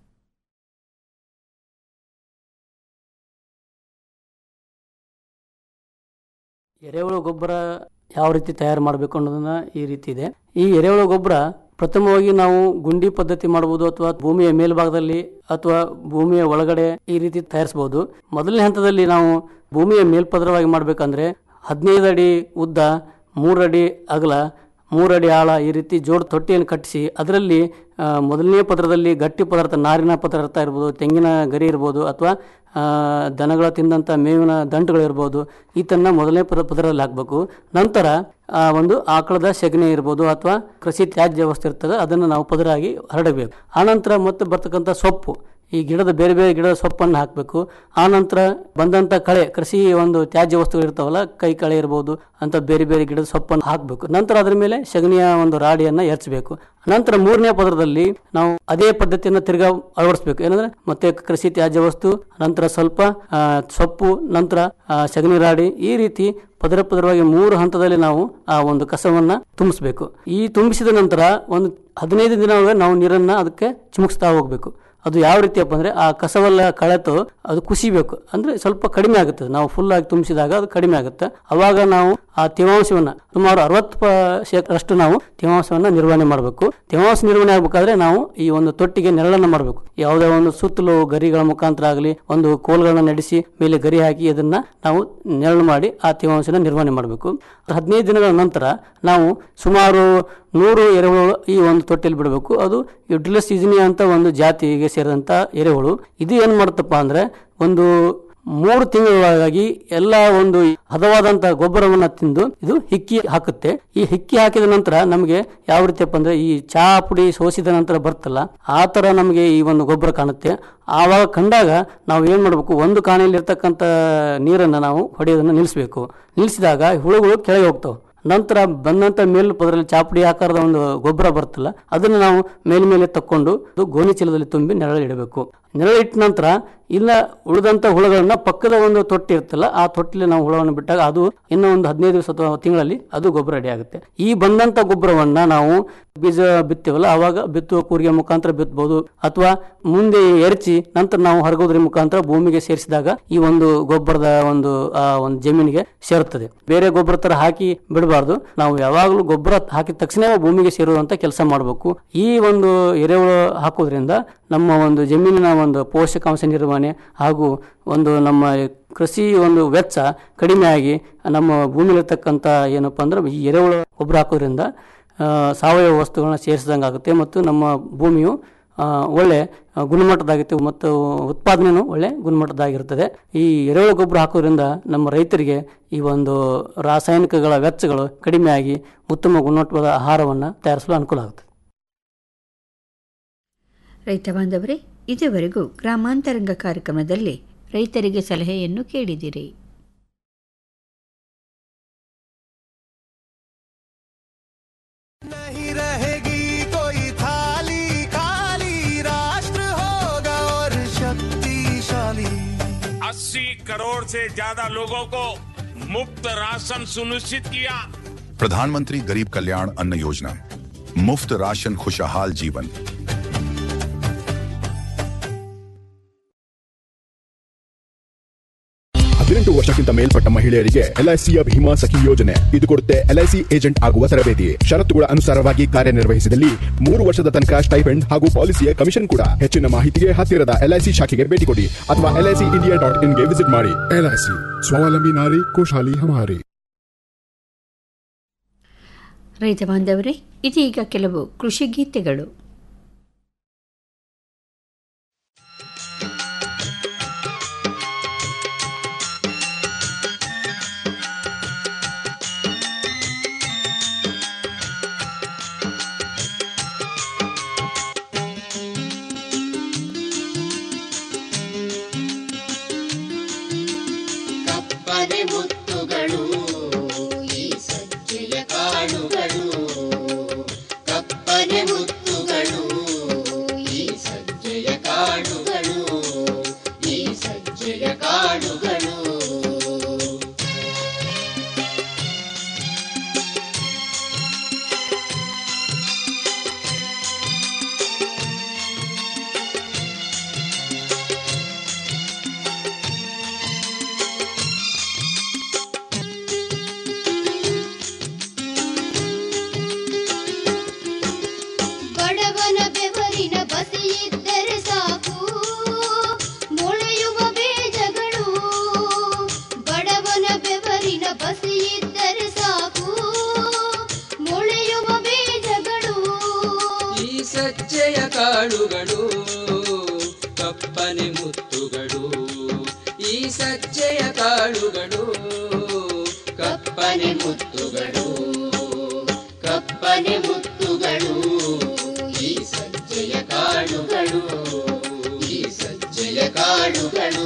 ಎರೆಹುಳು ಗೊಬ್ಬರ ಯಾವ ರೀತಿ ತಯಾರು ಮಾಡಬೇಕು ಅನ್ನೋದನ್ನ ಈ ರೀತಿ ಇದೆ ಈ ಎರೆಹುಳು ಗೊಬ್ಬರ ಪ್ರಥಮವಾಗಿ ನಾವು ಗುಂಡಿ ಪದ್ಧತಿ ಮಾಡಬಹುದು ಅಥವಾ ಭೂಮಿಯ ಮೇಲ್ಭಾಗದಲ್ಲಿ ಅಥವಾ ಭೂಮಿಯ ಒಳಗಡೆ ಈ ರೀತಿ ತಯಾರಿಸಬಹುದು ಮೊದಲನೇ ಹಂತದಲ್ಲಿ ನಾವು ಭೂಮಿಯ ಮೇಲ್ಪದರವಾಗಿ ಮಾಡಬೇಕಂದ್ರೆ ಹದಿನೈದು ಅಡಿ ಉದ್ದ ಮೂರು ಅಡಿ ಅಗಲ ಮೂರು ಅಡಿ ಆಳ ಈ ರೀತಿ ಜೋಡು ತೊಟ್ಟಿಯನ್ನು ಕಟ್ಟಿಸಿ ಅದರಲ್ಲಿ ಆ, ಮೊದಲನೇ ಪದರದಲ್ಲಿ ಗಟ್ಟಿ ಪದಾರ್ಥ ನಾರಿನ ಪದಾರ್ಥ ಇರ್ಬೋದು ತೆಂಗಿನ ಗರಿ ಇರ್ಬೋದು ಅಥವಾ ಆ, ದನಗಳ ತಿಂದಂಥ ಮೇವಿನ ದಂಟುಗಳಿರ್ಬೋದು ಈತನ್ನ ಮೊದಲನೇ ಪದ ಪದರಲ್ಲಿ ಹಾಕಬೇಕು ನಂತರ ಆ ಒಂದು ಆಕಳದ ಸೆಗಣಿ ಇರ್ಬೋದು ಅಥವಾ ಕೃಷಿ ತ್ಯಾಜ್ಯ ವಸ್ತು ಇರ್ತದೆ ಅದನ್ನು ನಾವು ಪದರಾಗಿ ಹರಡಬೇಕು ಆನಂತರ ಮತ್ತೆ ಬರ್ತಕ್ಕಂಥ ಸೊಪ್ಪು ಈ ಗಿಡದ ಬೇರೆ ಬೇರೆ ಗಿಡದ ಸೊಪ್ಪನ್ನು ಹಾಕಬೇಕು ಆನಂತರ ಬಂದಂಥ ಕಳೆ ಕೃಷಿ ಒಂದು ತ್ಯಾಜ್ಯ ವಸ್ತುಗಳು ಇರ್ತಾವಲ್ಲ ಕೈ ಕಳೆ ಇರ್ಬೋದು ಅಂತ ಬೇರೆ ಬೇರೆ ಗಿಡದ ಸೊಪ್ಪನ್ನು ಹಾಕಬೇಕು ನಂತರ ಅದರ ಮೇಲೆ ಸಗಣಿಯ ಒಂದು ರಾಡಿಯನ್ನು ಎರಚಬೇಕು ನಂತರ ಮೂರನೇ ಪದರದಲ್ಲಿ ನಾವು ಅದೇ ಪದ್ಧತಿಯನ್ನು ತಿರ್ಗಾ ಅಳವಡಿಸಬೇಕು ಏನಂದ್ರೆ ಮತ್ತೆ ಕೃಷಿ ತ್ಯಾಜ್ಯ ವಸ್ತು ನಂತರ ಸ್ವಲ್ಪ ಆ, ಸೊಪ್ಪು ನಂತರ ಆ, ಸಗಣಿ ರಾಡಿ ಈ ರೀತಿ ಪದರ ಪದರವಾಗಿ ಮೂರು ಹಂತದಲ್ಲಿ ನಾವು ಆ ಒಂದು ಕಸವನ್ನ ತುಂಬಿಸ್ಬೇಕು ಈ ತುಂಬಿಸಿದ ನಂತರ ಒಂದು ಹದಿನೈದು ದಿನ ನಾವು ನೀರನ್ನ ಅದಕ್ಕೆ ಚಿಮುಕ್ಸ್ತಾ ಹೋಗ್ಬೇಕು ಅದು ಯಾವ ರೀತಿಯಪ್ಪ ಅಂದ್ರೆ ಆ ಕಸವೆಲ್ಲ ಕಳೆತು ಅದು ಕುಸಿಬೇಕು ಅಂದ್ರೆ ಸ್ವಲ್ಪ ಕಡಿಮೆ ಆಗುತ್ತೆ ನಾವು ಫುಲ್ ಆಗಿ ತುಂಬಿಸಿದಾಗ ಅದು ಕಡಿಮೆ ಆಗುತ್ತೆ ಅವಾಗ ನಾವು ಆ ತೇವಾಂಶವನ್ನ ಸುಮಾರು ಅರವತ್ತು ಅಷ್ಟು ನಾವು ತೇವಾಂಶವನ್ನ ನಿರ್ವಹಣೆ ಮಾಡಬೇಕು ತೇವಾಂಶ ನಿರ್ವಹಣೆ ಆಗ್ಬೇಕಾದ್ರೆ ನಾವು ಈ ಒಂದು ತೊಟ್ಟಿಗೆ ನೆರಳನ್ನ ಮಾಡಬೇಕು ಯಾವುದೇ ಒಂದು ಸುತ್ತಲೂ ಗರಿಗಳ ಮುಖಾಂತರ ಆಗಲಿ ಒಂದು ಕೋಲ್ಗಳನ್ನ ನಡೆಸಿ ಮೇಲೆ ಗರಿ ಹಾಕಿ ಅದನ್ನ ನಾವು ನೆರಳು ಮಾಡಿ ಆ ತೇವಾಂಶನ ನಿರ್ವಹಣೆ ಮಾಡಬೇಕು ಹದಿನೈದು ದಿನಗಳ ನಂತರ ನಾವು ಸುಮಾರು ನೂರು ಎರೆಹುಳು ಈ ಒಂದು ತೊಟ್ಟಿಯಲ್ಲಿ ಬಿಡಬೇಕು ಅದು ಯುಡ್ರಿಲಸ್ ಇಜಿನಿಯಾ ಅಂತ ಒಂದು ಜಾತಿಗೆ ಸೇರಿದಂತ ಎರೆಹುಳು ಇದು ಏನ್ ಮಾಡುತ್ತಪ್ಪ ಅಂದ್ರೆ ಒಂದು ಮೂರು ತಿಂಗಳೊಳಗಾಗಿ ಎಲ್ಲ ಒಂದು ಹದವಾದಂತ ಗೊಬ್ಬರವನ್ನ ತಿಂದು ಇದು ಹಿಕ್ಕಿ ಹಾಕುತ್ತೆ ಈ ಹಿಕ್ಕಿ ಹಾಕಿದ ನಂತರ ನಮಗೆ ಯಾವ ರೀತಿಯಪ್ಪ ಅಂದ್ರೆ ಈ ಚಹಾ ಪುಡಿ ಸೋಸಿದ ನಂತರ ಬರ್ತಲ್ಲ ಆ ತರ ನಮಗೆ ಈ ಒಂದು ಗೊಬ್ಬರ ಕಾಣುತ್ತೆ ಆವಾಗ ಕಂಡಾಗ ನಾವು ಏನ್ ಮಾಡಬೇಕು ಒಂದು ಕಾಣೆಯಲ್ಲಿ ಇರ್ತಕ್ಕಂಥ ನೀರನ್ನ ನಾವು ಹೊಡೆಯೋದನ್ನ ನಿಲ್ಲಿಸಬೇಕು ನಿಲ್ಲಿಸಿದಾಗ ಹುಳುಗಳು ಕೆಳಗೆ ಹೋಗ್ತಾವೆ ನಂತರ ಬಂದಂತ ಮೇಲ್ ಪದರಲ್ಲಿ ಚಾಪುಡಿ ಆಕಾರದ ಒಂದು ಗೊಬ್ಬರ ಬರುತ್ತಲ್ಲ ಅದನ್ನು ನಾವು ಮೇಲ್ಮೇಲೆ ತಕ್ಕೊಂಡು ಅದು ಗೋಣಿ ಚೀಲದಲ್ಲಿ ತುಂಬಿ ನೆರಳು ಇಡಬೇಕು ನೆರಳು ಇಟ್ಟ ನಂತರ ಇಲ್ಲ ಉಳಿದಂತ ಹುಳುಗಳನ್ನ ಪಕ್ಕದ ಒಂದು ತೊಟ್ಟಿ ಇರ್ತಲ್ಲ ಆ ತೊಟ್ಟಿಲಿ ನಾವು ಹುಳವನ್ನು ಬಿಟ್ಟಾಗ ಅದು ಇನ್ನೂ ಒಂದು ಹದಿನೈದು ದಿವಸ ಅಥವಾ ತಿಂಗಳಲ್ಲಿ ಅದು ಗೊಬ್ಬರ ರೆಡಿ ಆಗುತ್ತೆ ಈ ಬಂದಂತ ಗೊಬ್ಬರವನ್ನ ನಾವು ಬೀಜ ಬಿತ್ತೀವಲ್ಲ ಅವಾಗ ಬಿತ್ತುವ ಕೂರಿಗೆ ಮುಖಾಂತರ ಬಿತ್ತಬಹುದು ಅಥವಾ ಮುಂದೆ ಎರಚಿ ನಂತರ ನಾವು ಹರಗೋದ್ರ ಮುಖಾಂತರ ಭೂಮಿಗೆ ಸೇರಿಸಿದಾಗ ಈ ಒಂದು ಗೊಬ್ಬರದ ಒಂದು ಆ ಒಂದು ಜಮೀನಿಗೆ ಸೇರುತ್ತದೆ ಬೇರೆ ಗೊಬ್ಬರ ತರ ಹಾಕಿ ಬಿಡಬಾರ್ದು ನಾವು ಯಾವಾಗಲೂ ಗೊಬ್ಬರ ಹಾಕಿದ ತಕ್ಷಣ ಭೂಮಿಗೆ ಸೇರುವಂತ ಕೆಲಸ ಮಾಡಬೇಕು ಈ ಒಂದು ಎರೆಹುಳು ಹಾಕೋದ್ರಿಂದ ನಮ್ಮ ಒಂದು ಜಮೀನಿನ ಒಂದು ಪೋಷಕಾಂಶ ನಿರ್ವಹಣೆ ಹಾಗೂ ಒಂದು ನಮ್ಮ ಕೃಷಿ ಒಂದು ವೆಚ್ಚ ಕಡಿಮೆ ಆಗಿ ನಮ್ಮ ಭೂಮಿಲಿರ್ತಕ್ಕಂಥ ಏನಪ್ಪಾ ಅಂದ್ರೆ ಈ ಎರೆಹುಳು ಗೊಬ್ಬರ ಹಾಕೋದ್ರಿಂದ ಆ, ಸಾವಯವ ವಸ್ತುಗಳನ್ನ ಸೇರಿಸಿದಂಗೆ ಆಗುತ್ತೆ ಮತ್ತು ನಮ್ಮ ಭೂಮಿಯು ಆ, ಒಳ್ಳೆ ಆ, ಗುಣಮಟ್ಟದಾಗಿತ್ತು ಮತ್ತು ಉತ್ಪಾದನೆಯೂ ಒಳ್ಳೆ ಗುಣಮಟ್ಟದಾಗಿರ್ತದೆ ಈ ಎರೆಹುಳು ಗೊಬ್ಬರ ಹಾಕೋದ್ರಿಂದ ನಮ್ಮ ರೈತರಿಗೆ ಈ ಒಂದು ರಾಸಾಯನಿಕಗಳ ವೆಚ್ಚಗಳು ಕಡಿಮೆಯಾಗಿ ಉತ್ತಮ ಗುಣಮಟ್ಟದ ಆಹಾರವನ್ನು ತಯಾರಿಸಲು ಅನುಕೂಲ ಆಗುತ್ತೆ ರೈತ ಬಾಂಧವರೇ ಇದುವರೆಗೂ ಗ್ರಾಮಾಂತರಂಗ ಕಾರ್ಯಕ್ರಮದಲ್ಲಿ ರೈತರಿಗೆ ಸಲಹೆಯನ್ನು ಕೇಳಿದಿರಿ नहीं रहेगी कोई थाली खाली राष्ट्र होगा और शक्तिशाली अस्सी करोड़ से ज्यादा लोगों को मुफ्त राशन सुनिश्चित किया प्रधानमंत्री गरीब कल्याण अन्न योजना मुफ्त राशन खुशहाल जीवन ಹದಿನೆಂಟು ವರ್ಷಕ್ಕಿಂತ ಮೇಲ್ಪಟ್ಟ ಮಹಿಳೆಯರಿಗೆ ಎಲ್ಐಸಿಯ ಭೀಮಾ ಸಖಿ ಯೋಜನೆ ಇದು ಕೊಡುತ್ತೆ ಎಲ್ಐಸಿ ಏಜೆಂಟ್ ಆಗುವ ತರಬೇತಿ ಷರತ್ತುಗಳ ಅನುಸಾರವಾಗಿ ಕಾರ್ಯನಿರ್ವಹಿಸಿದಲ್ಲಿ ಮೂರು ವರ್ಷದ ತನಕ ಸ್ಟೈಪೆಂಡ್ ಹಾಗೂ ಪಾಲಿಸಿಯ ಕಮಿಷನ್ ಕೂಡ ಹೆಚ್ಚಿನ ಮಾಹಿತಿಗೆ ಹತ್ತಿರದ ಎಲ್ಐಸಿ ಶಾಖೆಗೆ ಭೇಟಿ ಕೊಡಿ ಅಥವಾ ಎಲ್ಐಸಿ ಇಂಡಿಯಾ ಡಾಟ್ ಇನ್ಗೆ ವಿಸಿಟ್ ಮಾಡಿ ಎಲ್ಐಸಿ ಸ್ವಾವಲಂಬಿ ನಾರಿ ಖುಷಾಲಿ ಹಮಾರಿ ರೈತ ಬಾಂಧವರೇ ಇದೀಗ ಕೆಲವು ಕೃಷಿ ಗೀತೆಗಳು ಕಪ್ಪನೆ ಮುತ್ತುಗಳು ಈ ಸಜ್ಜೆಯ ಕಾಳುಗಳು ಕಪ್ಪನೆ ಮುತ್ತುಗಳು ಈ ಸಜ್ಜೆಯ ಕಾಳುಗಳು ಈ ಸಜ್ಜೆಯ ಕಾಳುಗಳು ಮುತ್ತುಗಳು ಈ ಸಜ್ಜೆಯ ಕಾಳುಗಳು ಕಪ್ಪನೆ ಮುತ್ತುಗಳು ಕಪ್ಪನೆ ಮುತ್ತುಗಳು ಈ ಸಜ್ಜೆಯ ಕಾಳುಗಳು ಈ ಸಜ್ಜೆಯ ಕಾಳುಗಳು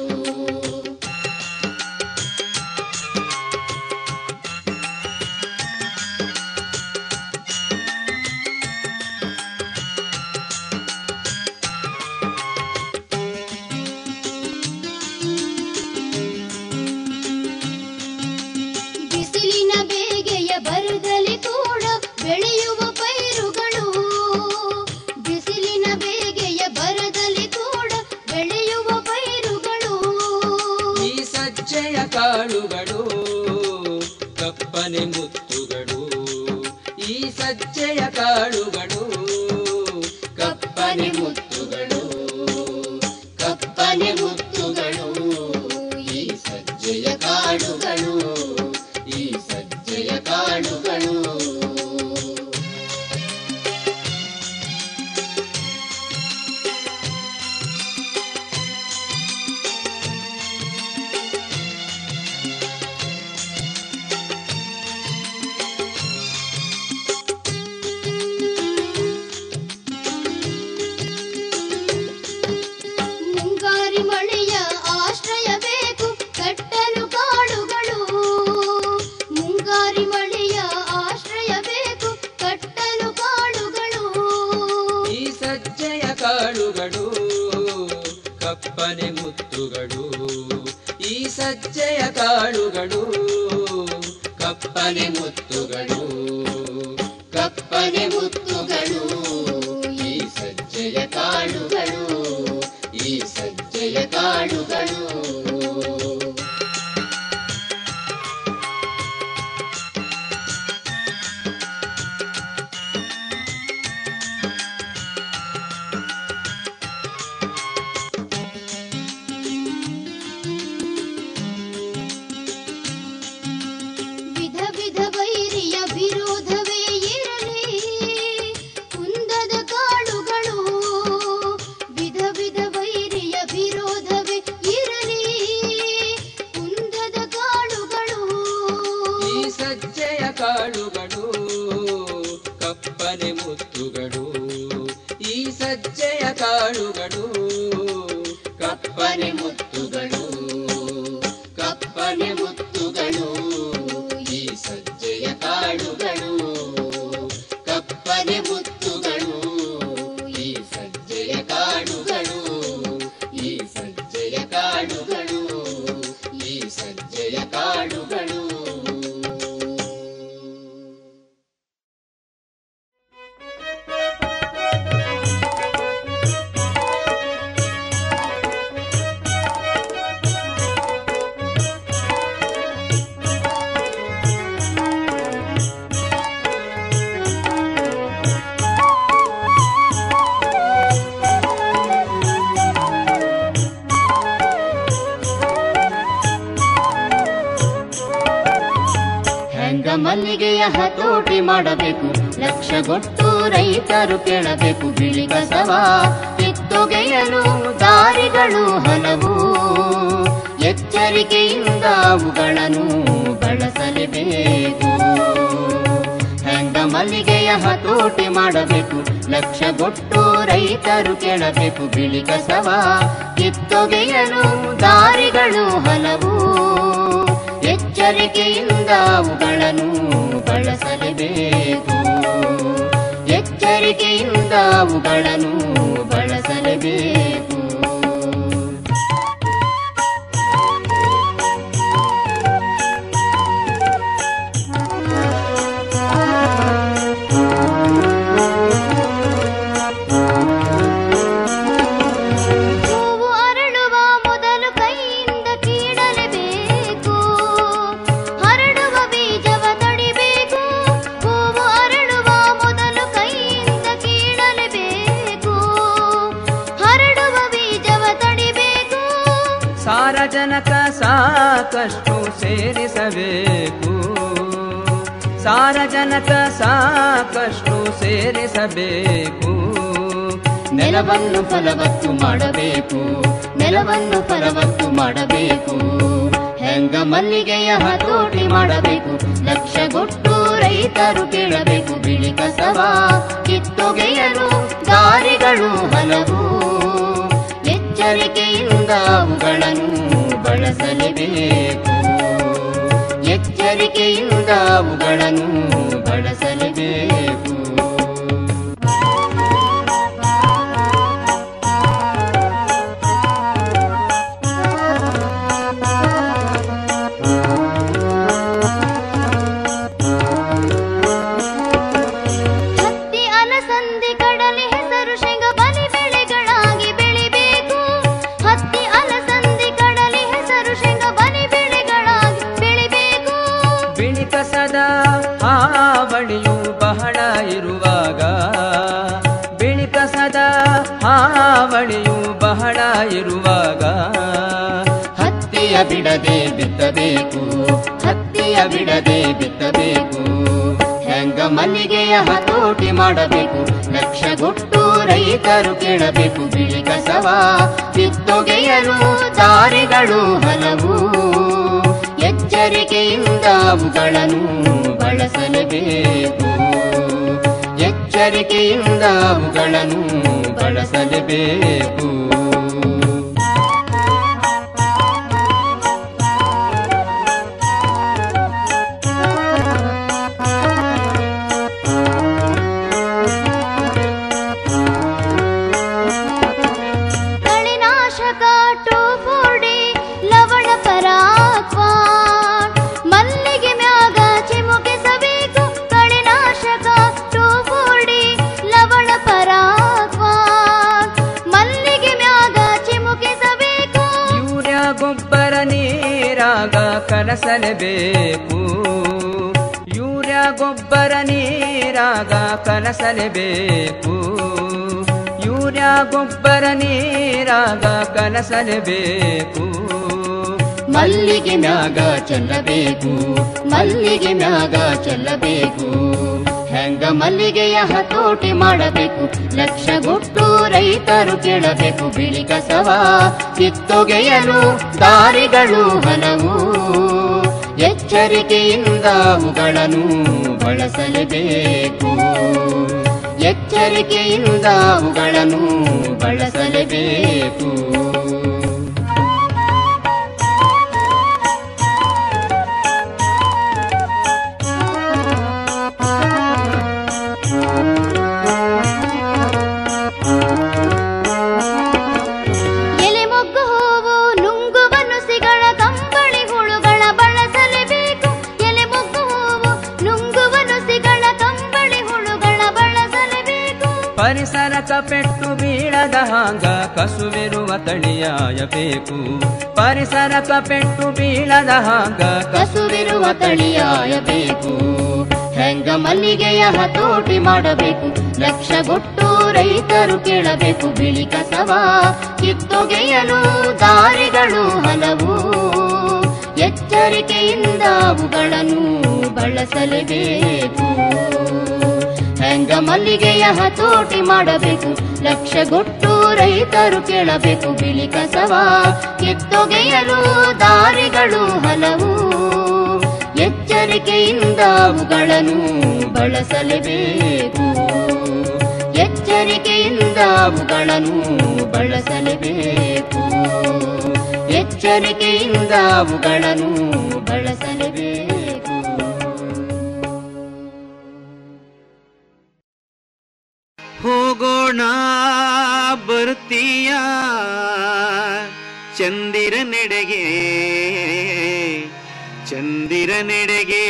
ಬಿಸಿಲಿನ ಬೇಗೆಯ ಬರದಲ್ಲಿ ಕೂಡ ಬೆಳೆಯುವ ಪೈರುಗಳು ಬಿಸಿಲಿನ ಬೇಗೆಯ ಬರದಲ್ಲಿ ಕೂಡ ಬೆಳೆಯುವ ಪೈರುಗಳು ಈ ಸಜ್ಜೆಯ ಕಾಳುಗಳು ಕಪ್ಪನೆ ಮುತ್ತುಗಳು ಈ ಸಜ್ಜೆಯ ಕಾಳುಗಳು ಕಪ್ಪನೆ ಮುತ್ತುಗಳು ಕಪ್ಪನೆ ಮುತ್ತುಗಳು ಈ ಸಜ್ಜೆಯ ಕಾಳುಗಳು ಈ ಸಜ್ಜೆಯ ಕಾಳುಗಳು ಮುಂಗಾರಿ ಮಳೆಯ ಆಶ್ರಯ ಬೇಕು ಕಟ್ಟಲು ಕಾಡುಗಳು ಮುಂಗಾರಿ ಮಳೆಯ ಆಶ್ರಯ ಬೇಕು ಕಟ್ಟಲು ಕಾಡುಗಳು ಈ ಸಜ್ಜೆಯ ಕಾಳುಗಳು ಕಪ್ಪನೆ ಮುತ್ತುಗಳು ಈ ಸಜ್ಜೆಯ ಕಾಳುಗಳು ಕಪ್ಪನೆ ಮುತ್ತುಗಳು ಕಪ್ಪನೆ ಮುತ್ತುಗಳು ಈ ಸಜ್ಜೆಯ ಕಾಳುಗಳು ಈ ಸಜ್ಜೆಯ ಕಾಳುಗಳು ವಿಧ ವಿಧ ವೈರಿಯ ವಿರೋಧವೇ ಇರಲಿ ಕುಂದದ ಕಾಳುಗಳು ವಿಧ ವಿಧ ವೈರಿಯ ವಿರೋಧವೇ ಇರಲಿ ಕುಂದದ ಕಾಳುಗಳು ಈ ಸಜ್ಜೆಯ ಕಾಳುಗಳು ಕಪ್ಪನೆ ಮುತ್ತುಗಳು ಈ ಸಜ್ಜೆಯ ಕಾಳುಗಳು ಕಪ್ಪನೆ ಮುತ್ತುಗಳು ಕಪ್ಪನೆ ಮುತ್ತುಗಳು ಈ ಸಜ್ಜೆಯ ಕಾಳುಗಳು ಕಪ್ಪನೆ ಮುತ್ತುಗಳು ಈ ಸಜ್ಜೆಯ ಕಾಳುಗಳು ಈ ಸಜ್ಜೆಯ ಕಾಳುಗಳು ಈ ಸಜ್ಜೆಯ ಕಾಳುಗಳು ಹೆಂಗ ಮಲ್ಲಿಗೆಯ ಹತೋಟಿ ಮಾಡಬೇಕು ಲಕ್ಷಗೊಟ್ಟು ರೈತರು ಕೇಳಬೇಕು ಬಿಳಿ ಕಸವ ಕಿತ್ತೊಗೆಯಲು ದಾರಿಗಳು ಹಲವು ಎಚ್ಚರಿಕೆಯಿಂದ ಅವುಗಳನ್ನು ಬಳಸಲೇಬೇಕು ಹೆಂಗ ಮಲ್ಲಿಗೆಯ ಹತೋಟಿ ಮಾಡಬೇಕು ಲಕ್ಷಗೊಟ್ಟು ರೈತರು ಕೇಳಬೇಕು ಬಿಳಿ ಕಸವ ಕಿತ್ತೊಗೆಯಲು ದಾರಿಗಳು ಹಲವು ಎಚ್ಚರಿಕೆಯಿಂದ ಅವುಗಳನ್ನು ಬಳಸಲೇಬೇಕು ಎಚ್ಚರಿಕೆಯಿಂದ ಅವುಗಳನ್ನು ಬಳಸಲೇಬೇಕು ಹೂವು ಅರಳುವ ಮೊದಲು ಕೈಯಿಂದ ಕೀಳಲೇಬೇಕು ಹರಡುವ ಬೀಜವ ತಡಿಬೇಕು ಹೂವು ಅರಳುವ ಮೊದಲು ಕೈಯಿಂದ ಕೀಳಲೇಬೇಕು ಹರಡುವ ಬೀಜವ ತಡಿಬೇಕು ಸಾರಜನಕ ಸಾಕಷ್ಟು ಸೇರಿಸಬೇಕು ಸಾರಜನಕ ಸಾಕಷ್ಟು ಸೇರಿಸಬೇಕು ನೆಲವನ್ನು ಫಲವತ್ತು ಮಾಡಬೇಕು ನೆಲವನ್ನು ಫಲವತ್ತು ಮಾಡಬೇಕು ಹೆಂಗ ಮಲ್ಲಿಗೆಯ ಹತೋಟಿ ಮಾಡಬೇಕು ಲಕ್ಷಗೊಟ್ಟು ರೈತರು ಕೇಳಬೇಕು ಬಿಳಿ ಕಸವ ಕಿತ್ತೊಗೆಯಲು ದಾರಿಗಳು ಹಲವು ಎಚ್ಚರಿಕೆಯಿಂದ ಅವುಗಳನ್ನು ಬಳಸಲೇಬೇಕು ಎಚ್ಚರಿಕೆಯಿಂದ ಅವುಗಳನ್ನು ಬಳಸಲೇಬೇಕು ಹತ್ತಿ ಅಲಸಂದಿ ಕಡಲೆ ಹೆಸರು ಶೇಂಗ ಬಲಿ ಬೆಳೆಗಳಾಗಿ ಬೆಳಿಬೇಕು ಹತ್ತಿ ಅಲಸಂದಿ ಕಡಲೆ ಹೆಸರು ಶೇಂಗ ಬಲಿ ಬೆಳೆಗಳಾಗಿ ಬೆಳಿಬೇಕು ಬಿಳಿ ಕಸದ ಹಾವಳಿಯು ಬಹಳ ಇರುವಾಗ ಬಿಳಿ ಕಸದ ಹಾವಳಿಯು ಬಹಳ ಇರುವಾಗ ಹತ್ತಿಯ ಬಿಡದೆ ಬಿತ್ತಬೇಕು ಹತ್ತಿಯ ಬಿಡದೆ ಬಿತ್ತಬೇಕು ಹೆಂಗ ಮಲ್ಲಿಗೆಯ ಹತೋಟಿ ಮಾಡಬೇಕು ಲಕ್ಷಗೊಟ್ಟು ರೈತರು ಕೇಳಬೇಕು ಬಿಳಿ ಕಸವ ಕಿತ್ತೊಗೆಯಲು ದಾರಿಗಳು ಹಲವು ಎಚ್ಚರಿಕೆಯಿಂದ ಅವುಗಳನ್ನು ಬಳಸಲೇಬೇಕು ಎಚ್ಚರಿಕೆಯಿಂದ ಅವುಗಳನ್ನು ಬಳಸಲೇಬೇಕು ಕಳೆನಾಶಕ ಟೋಫೋಡಿ ಲವಣ ಪರಾಕ್ವಾನ್ ಮಲ್ಲಿಗೆ ಮ್ಯಾಗ ಚಿಮುಕಿಸಬೇಕು ಕಳೆನಾಶಕ ಟೋಫೋಡಿ ಲವಣ ಪರಾಕ್ವಾನ್ ಮಲ್ಲಿಗೆ ಮ್ಯಾಗ ಚಿಮುಕಿಸಬೇಕು ಯೂರಿಯಾ ಗೊಬ್ಬರ ನೀರಾಗ ಕಲಸಲೇಬೇಕು ಯೂರಿಯಾ ಗೊಬ್ಬರ ನೀರಾಗ ಕಲಸಲೇಬೇಕು ಯೂರಿಯಾ ಗೊಬ್ಬರ ನೀರಾಗ ಕಲಸಲೇಬೇಕು ಮಲ್ಲಿಗೆ ಮ್ಯಾಗ ಚೆಲ್ಲಬೇಕು ಮಲ್ಲಿಗೆ ಮ್ಯಾಗ ಚೆಲ್ಲಬೇಕು ಹೆಂಗ ಮಲ್ಲಿಗೆಯ ಹತೋಟಿ ಮಾಡಬೇಕು ಲಕ್ಷಗೊಟ್ಟು ರೈತರು ಕೇಳಬೇಕು ಬಿಳಿ ಕಸವ ಕಿತ್ತೊಗೆಯಲು ದಾರಿಗಳು ಹಲವು ಎಚ್ಚರಿಕೆಯಿಂದ ಅವುಗಳನ್ನು ಬಳಸಲೇಬೇಕು ಎಚ್ಚರಿಕೆಯಿಂದ ಅವುಗಳನ್ನು ಬಳಸಲೇಬೇಕು ಎಲೆ ಮೊಗ್ಗು ಹೂವು ನುಂಗುವ ನುಸಿಗಳ ಕಂಬಳಿ ಹುಳುಗಳ ಬಳಸಲೇಬೇಕು ಎಲೆ ಮೊಗ್ಗು ಹೂವು ನುಂಗುವ ನುಸಿಗಳ ಕಂಬಳಿ ಹುಳುಗಳ ಬಳಸಲೇಬೇಕು ಪರಿಸರಕ ಪೆಟ್ಟು ಬೀಳದ ಹಾಂಗ ಕಸುವಿರುವ ತಳಿಯಾಯಬೇಕು ಪರಿಸರಕ ಪೆಟ್ಟು ಬೀಳದ ಹಾಂಗ ಕಸುವಿರುವ ತಳಿಯಾಯಬೇಕು ಹೆಂಗ ಮಲ್ಲಿಗೆಯ ಹತೋಟಿ ಮಾಡಬೇಕು ಲಕ್ಷಗೊಟ್ಟು ರೈತರು ಕೇಳಬೇಕು ಬಿಳಿ ಕಸವ ಕಿತ್ತೊಗೆಯಲು ದಾರಿಗಳು ಹಲವು ಎಚ್ಚರಿಕೆಯಿಂದ ಅವುಗಳನ್ನು ಬಳಸಲೇಬೇಕು ಹೆಂಗ ಮಲ್ಲಿಗೆಯ ಹತೋಟಿ ಮಾಡಬೇಕು ಲಕ್ಷಗೊಟ್ಟು ರೈತರು ಕೇಳಬೇಕು ಬಿಳಿ ಕಸವ ಕಿತ್ತೊಗೆಯಲು ದಾರಿಗಳು ಹಲವು ಎಚ್ಚರಿಕೆಯಿಂದ ಅವುಗಳನ್ನು ಬಳಸಲೇಬೇಕು ಎಚ್ಚರಿಕೆಯಿಂದ ಅವುಗಳನ್ನು ಬಳಸಲೇಬೇಕು ಎಚ್ಚರಿಕೆಯಿಂದ ಅವುಗಳನ್ನು ಬಳಸಲೇಬೇಕು ಹೋಗೋಣ ಬರ್ತೀಯ ಚಂದಿರ ನೆಡೆಗೆ ಚಂದಿರ ನೆಡೆಗೆ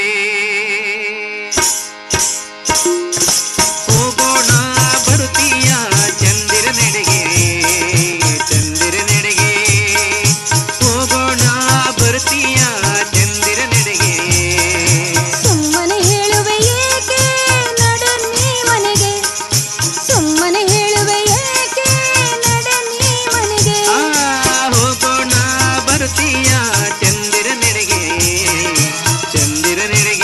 ಹೋಗೋಣ ಬರ್ತೀಯ ಚಂದಿರ ನೆಡೆಗೆ ಚಂದಿರ ನೆಡೆಗೆ ಹೋಗೋಣ ಬರ್ತೀಯ ಚಂದಿರ ನೆಡೆಗೆ ಸುಮ್ಮನೆ ಹೇಳುವೆ ಏಕೆ ನಡೆ ನೀ ಮನೆಗೆ ಸುಮ್ಮನೆ ಹೇಳುವೆ ಏಕೆ ನಡೆ ನೀ ಮನೆಗೆ ಆ, ಹೋಗೋಣ ಬರ್ತೀಯ ಚಂದಿರ ನೆಡೆಗೆ ಚಂದಿರ ನೆಡೆಗೆ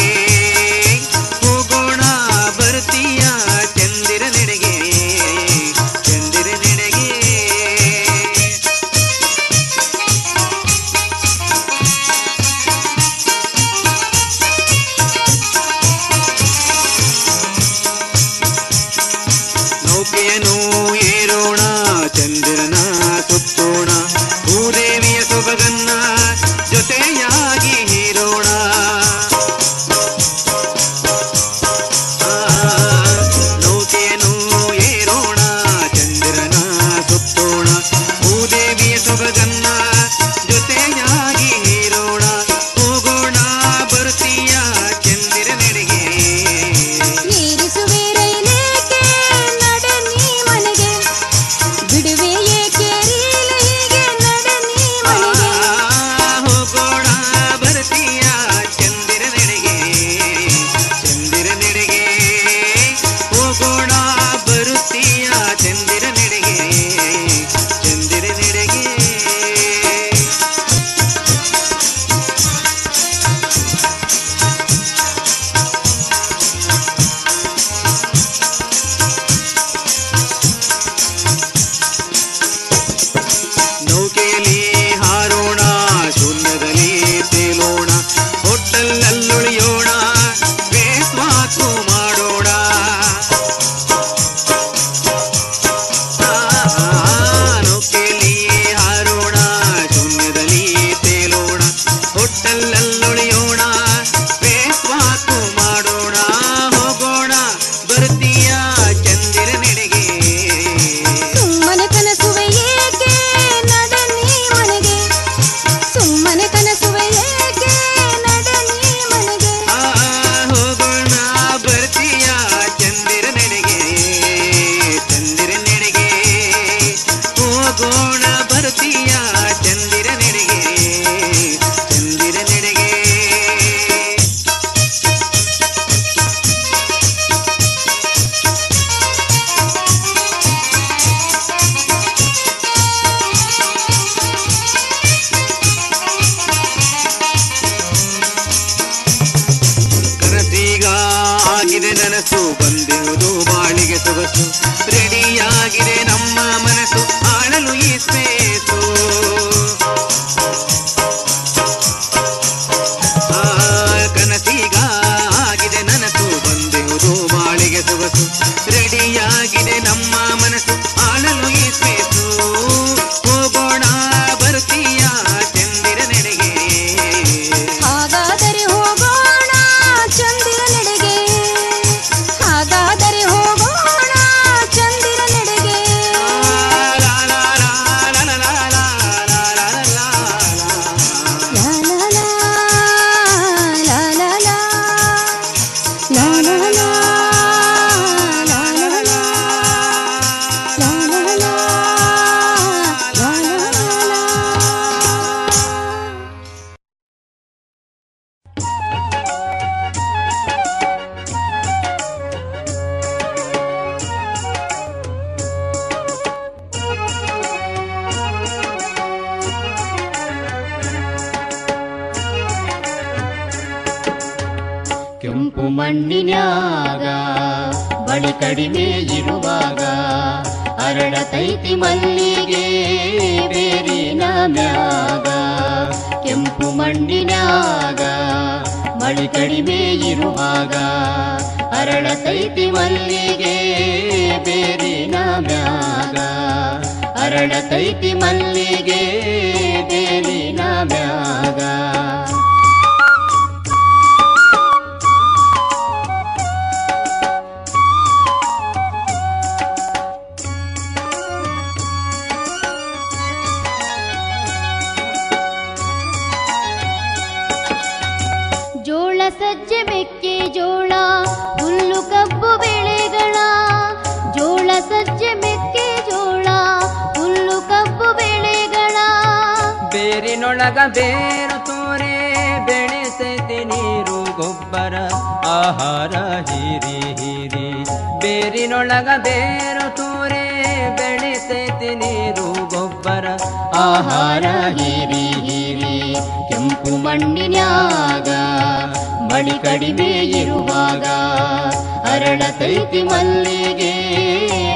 ಸೊಗಸು ರೆಡಿಯಾಗಿದೆ ನಮ್ಮ ಮನಸ್ಸು ಆಳಲು ಈ ಸ್ಪೇಸು ಆ, ಕನಸೀಗ ಆಗಿದೆ ನನಸು ಬಂದೆಹುದು ಬಾಳಿಗೆ ಸೊಗಸು ರೆಡಿಯಾಗಿದೆ ನಮ್ಮ ಮನಸ್ಸು ಆಳಲು ಈ ಸ್ಪೇಸು ಹೋಗೋಣ ಬರ್ತೀಯ ಚಂದಿರ ನೆಡೆಗೆ ಹಾಗಾದರೆ ಹೋಗೋಣ ಚಂದಿರ ನೆಡೆಗೆ ಹಾಗಾದರೆ ಹೋಗೋಣ ಚಂದಿರ ನೆಡೆಗೆ ಲಾ ಲಾ ಲಾ, ಲಾ ಲಾ ಲಾ, ಲಾ ಲಾ ಲಾ, ಲಾ ಲಾ ಲಾ, ಲಾ ಲಾ ಲಾ, ಲಾ ಲಾ ಲಾ. ಕೆಂಪು ಮಣ್ಣಿನ್ಯಾಗ ಬಳಿ ಕಡಿಮೆ ಇರುವಾಗ ಅರಳತೈತಿ ಮಲ್ಲಿಗೆ ಬೇರಿನ ಮ್ಯಾಗ ಕೆಂಪು ಮಣ್ಣಿನ್ಯಾಗ ಮಳಿ ಕಡಿಮೆ ಇರುವಾಗ ಅರಳತೈತಿ ಮಲ್ಲಿಗೆ ಬೇರಿನ ಮ್ಯಾಗ ಅರಳತೈತಿ ಮಲ್ಲಿಗೆ ಬೇರಿನ ಮ್ಯಾಗ ಜೋಳ ಸಜ್ಜೆ ಮೆಕ್ಕೆ ಜೋಳ ಹುಲ್ಲು ಕಬ್ಬು ಬೆಳೆಗಳ ಜೋಳ ಸಜ್ಜೆ ಮೆಕ್ಕೆ ಜೋಳ ಹುಲ್ಲು ಕಬ್ಬು ಬೆಳೆಗಳ ಬೇರಿನೊಳಗ ಬೇರು ತೋರೆ ಬೆಳೆಸೈತೆ ನೀರು ಗೊಬ್ಬರ ಆಹಾರ ಹೀರಿ ಹೀರಿ ಬೇರಿನೊಳಗ ಬೇರು ತೋರೆ ಬೆಳೆಸೈತೆ ನೀರು ಗೊಬ್ಬರ ಆಹಾರ ಹೀರಿ ಹೀರಿ ಕೆಂಪು ಮಣ್ಣಿನ್ಯಾಗ ಮಳಿ ಕಡಿಮೆ ಇರುವಾಗ ಅರಳತೈತಿ ಮಲ್ಲಿಗೆ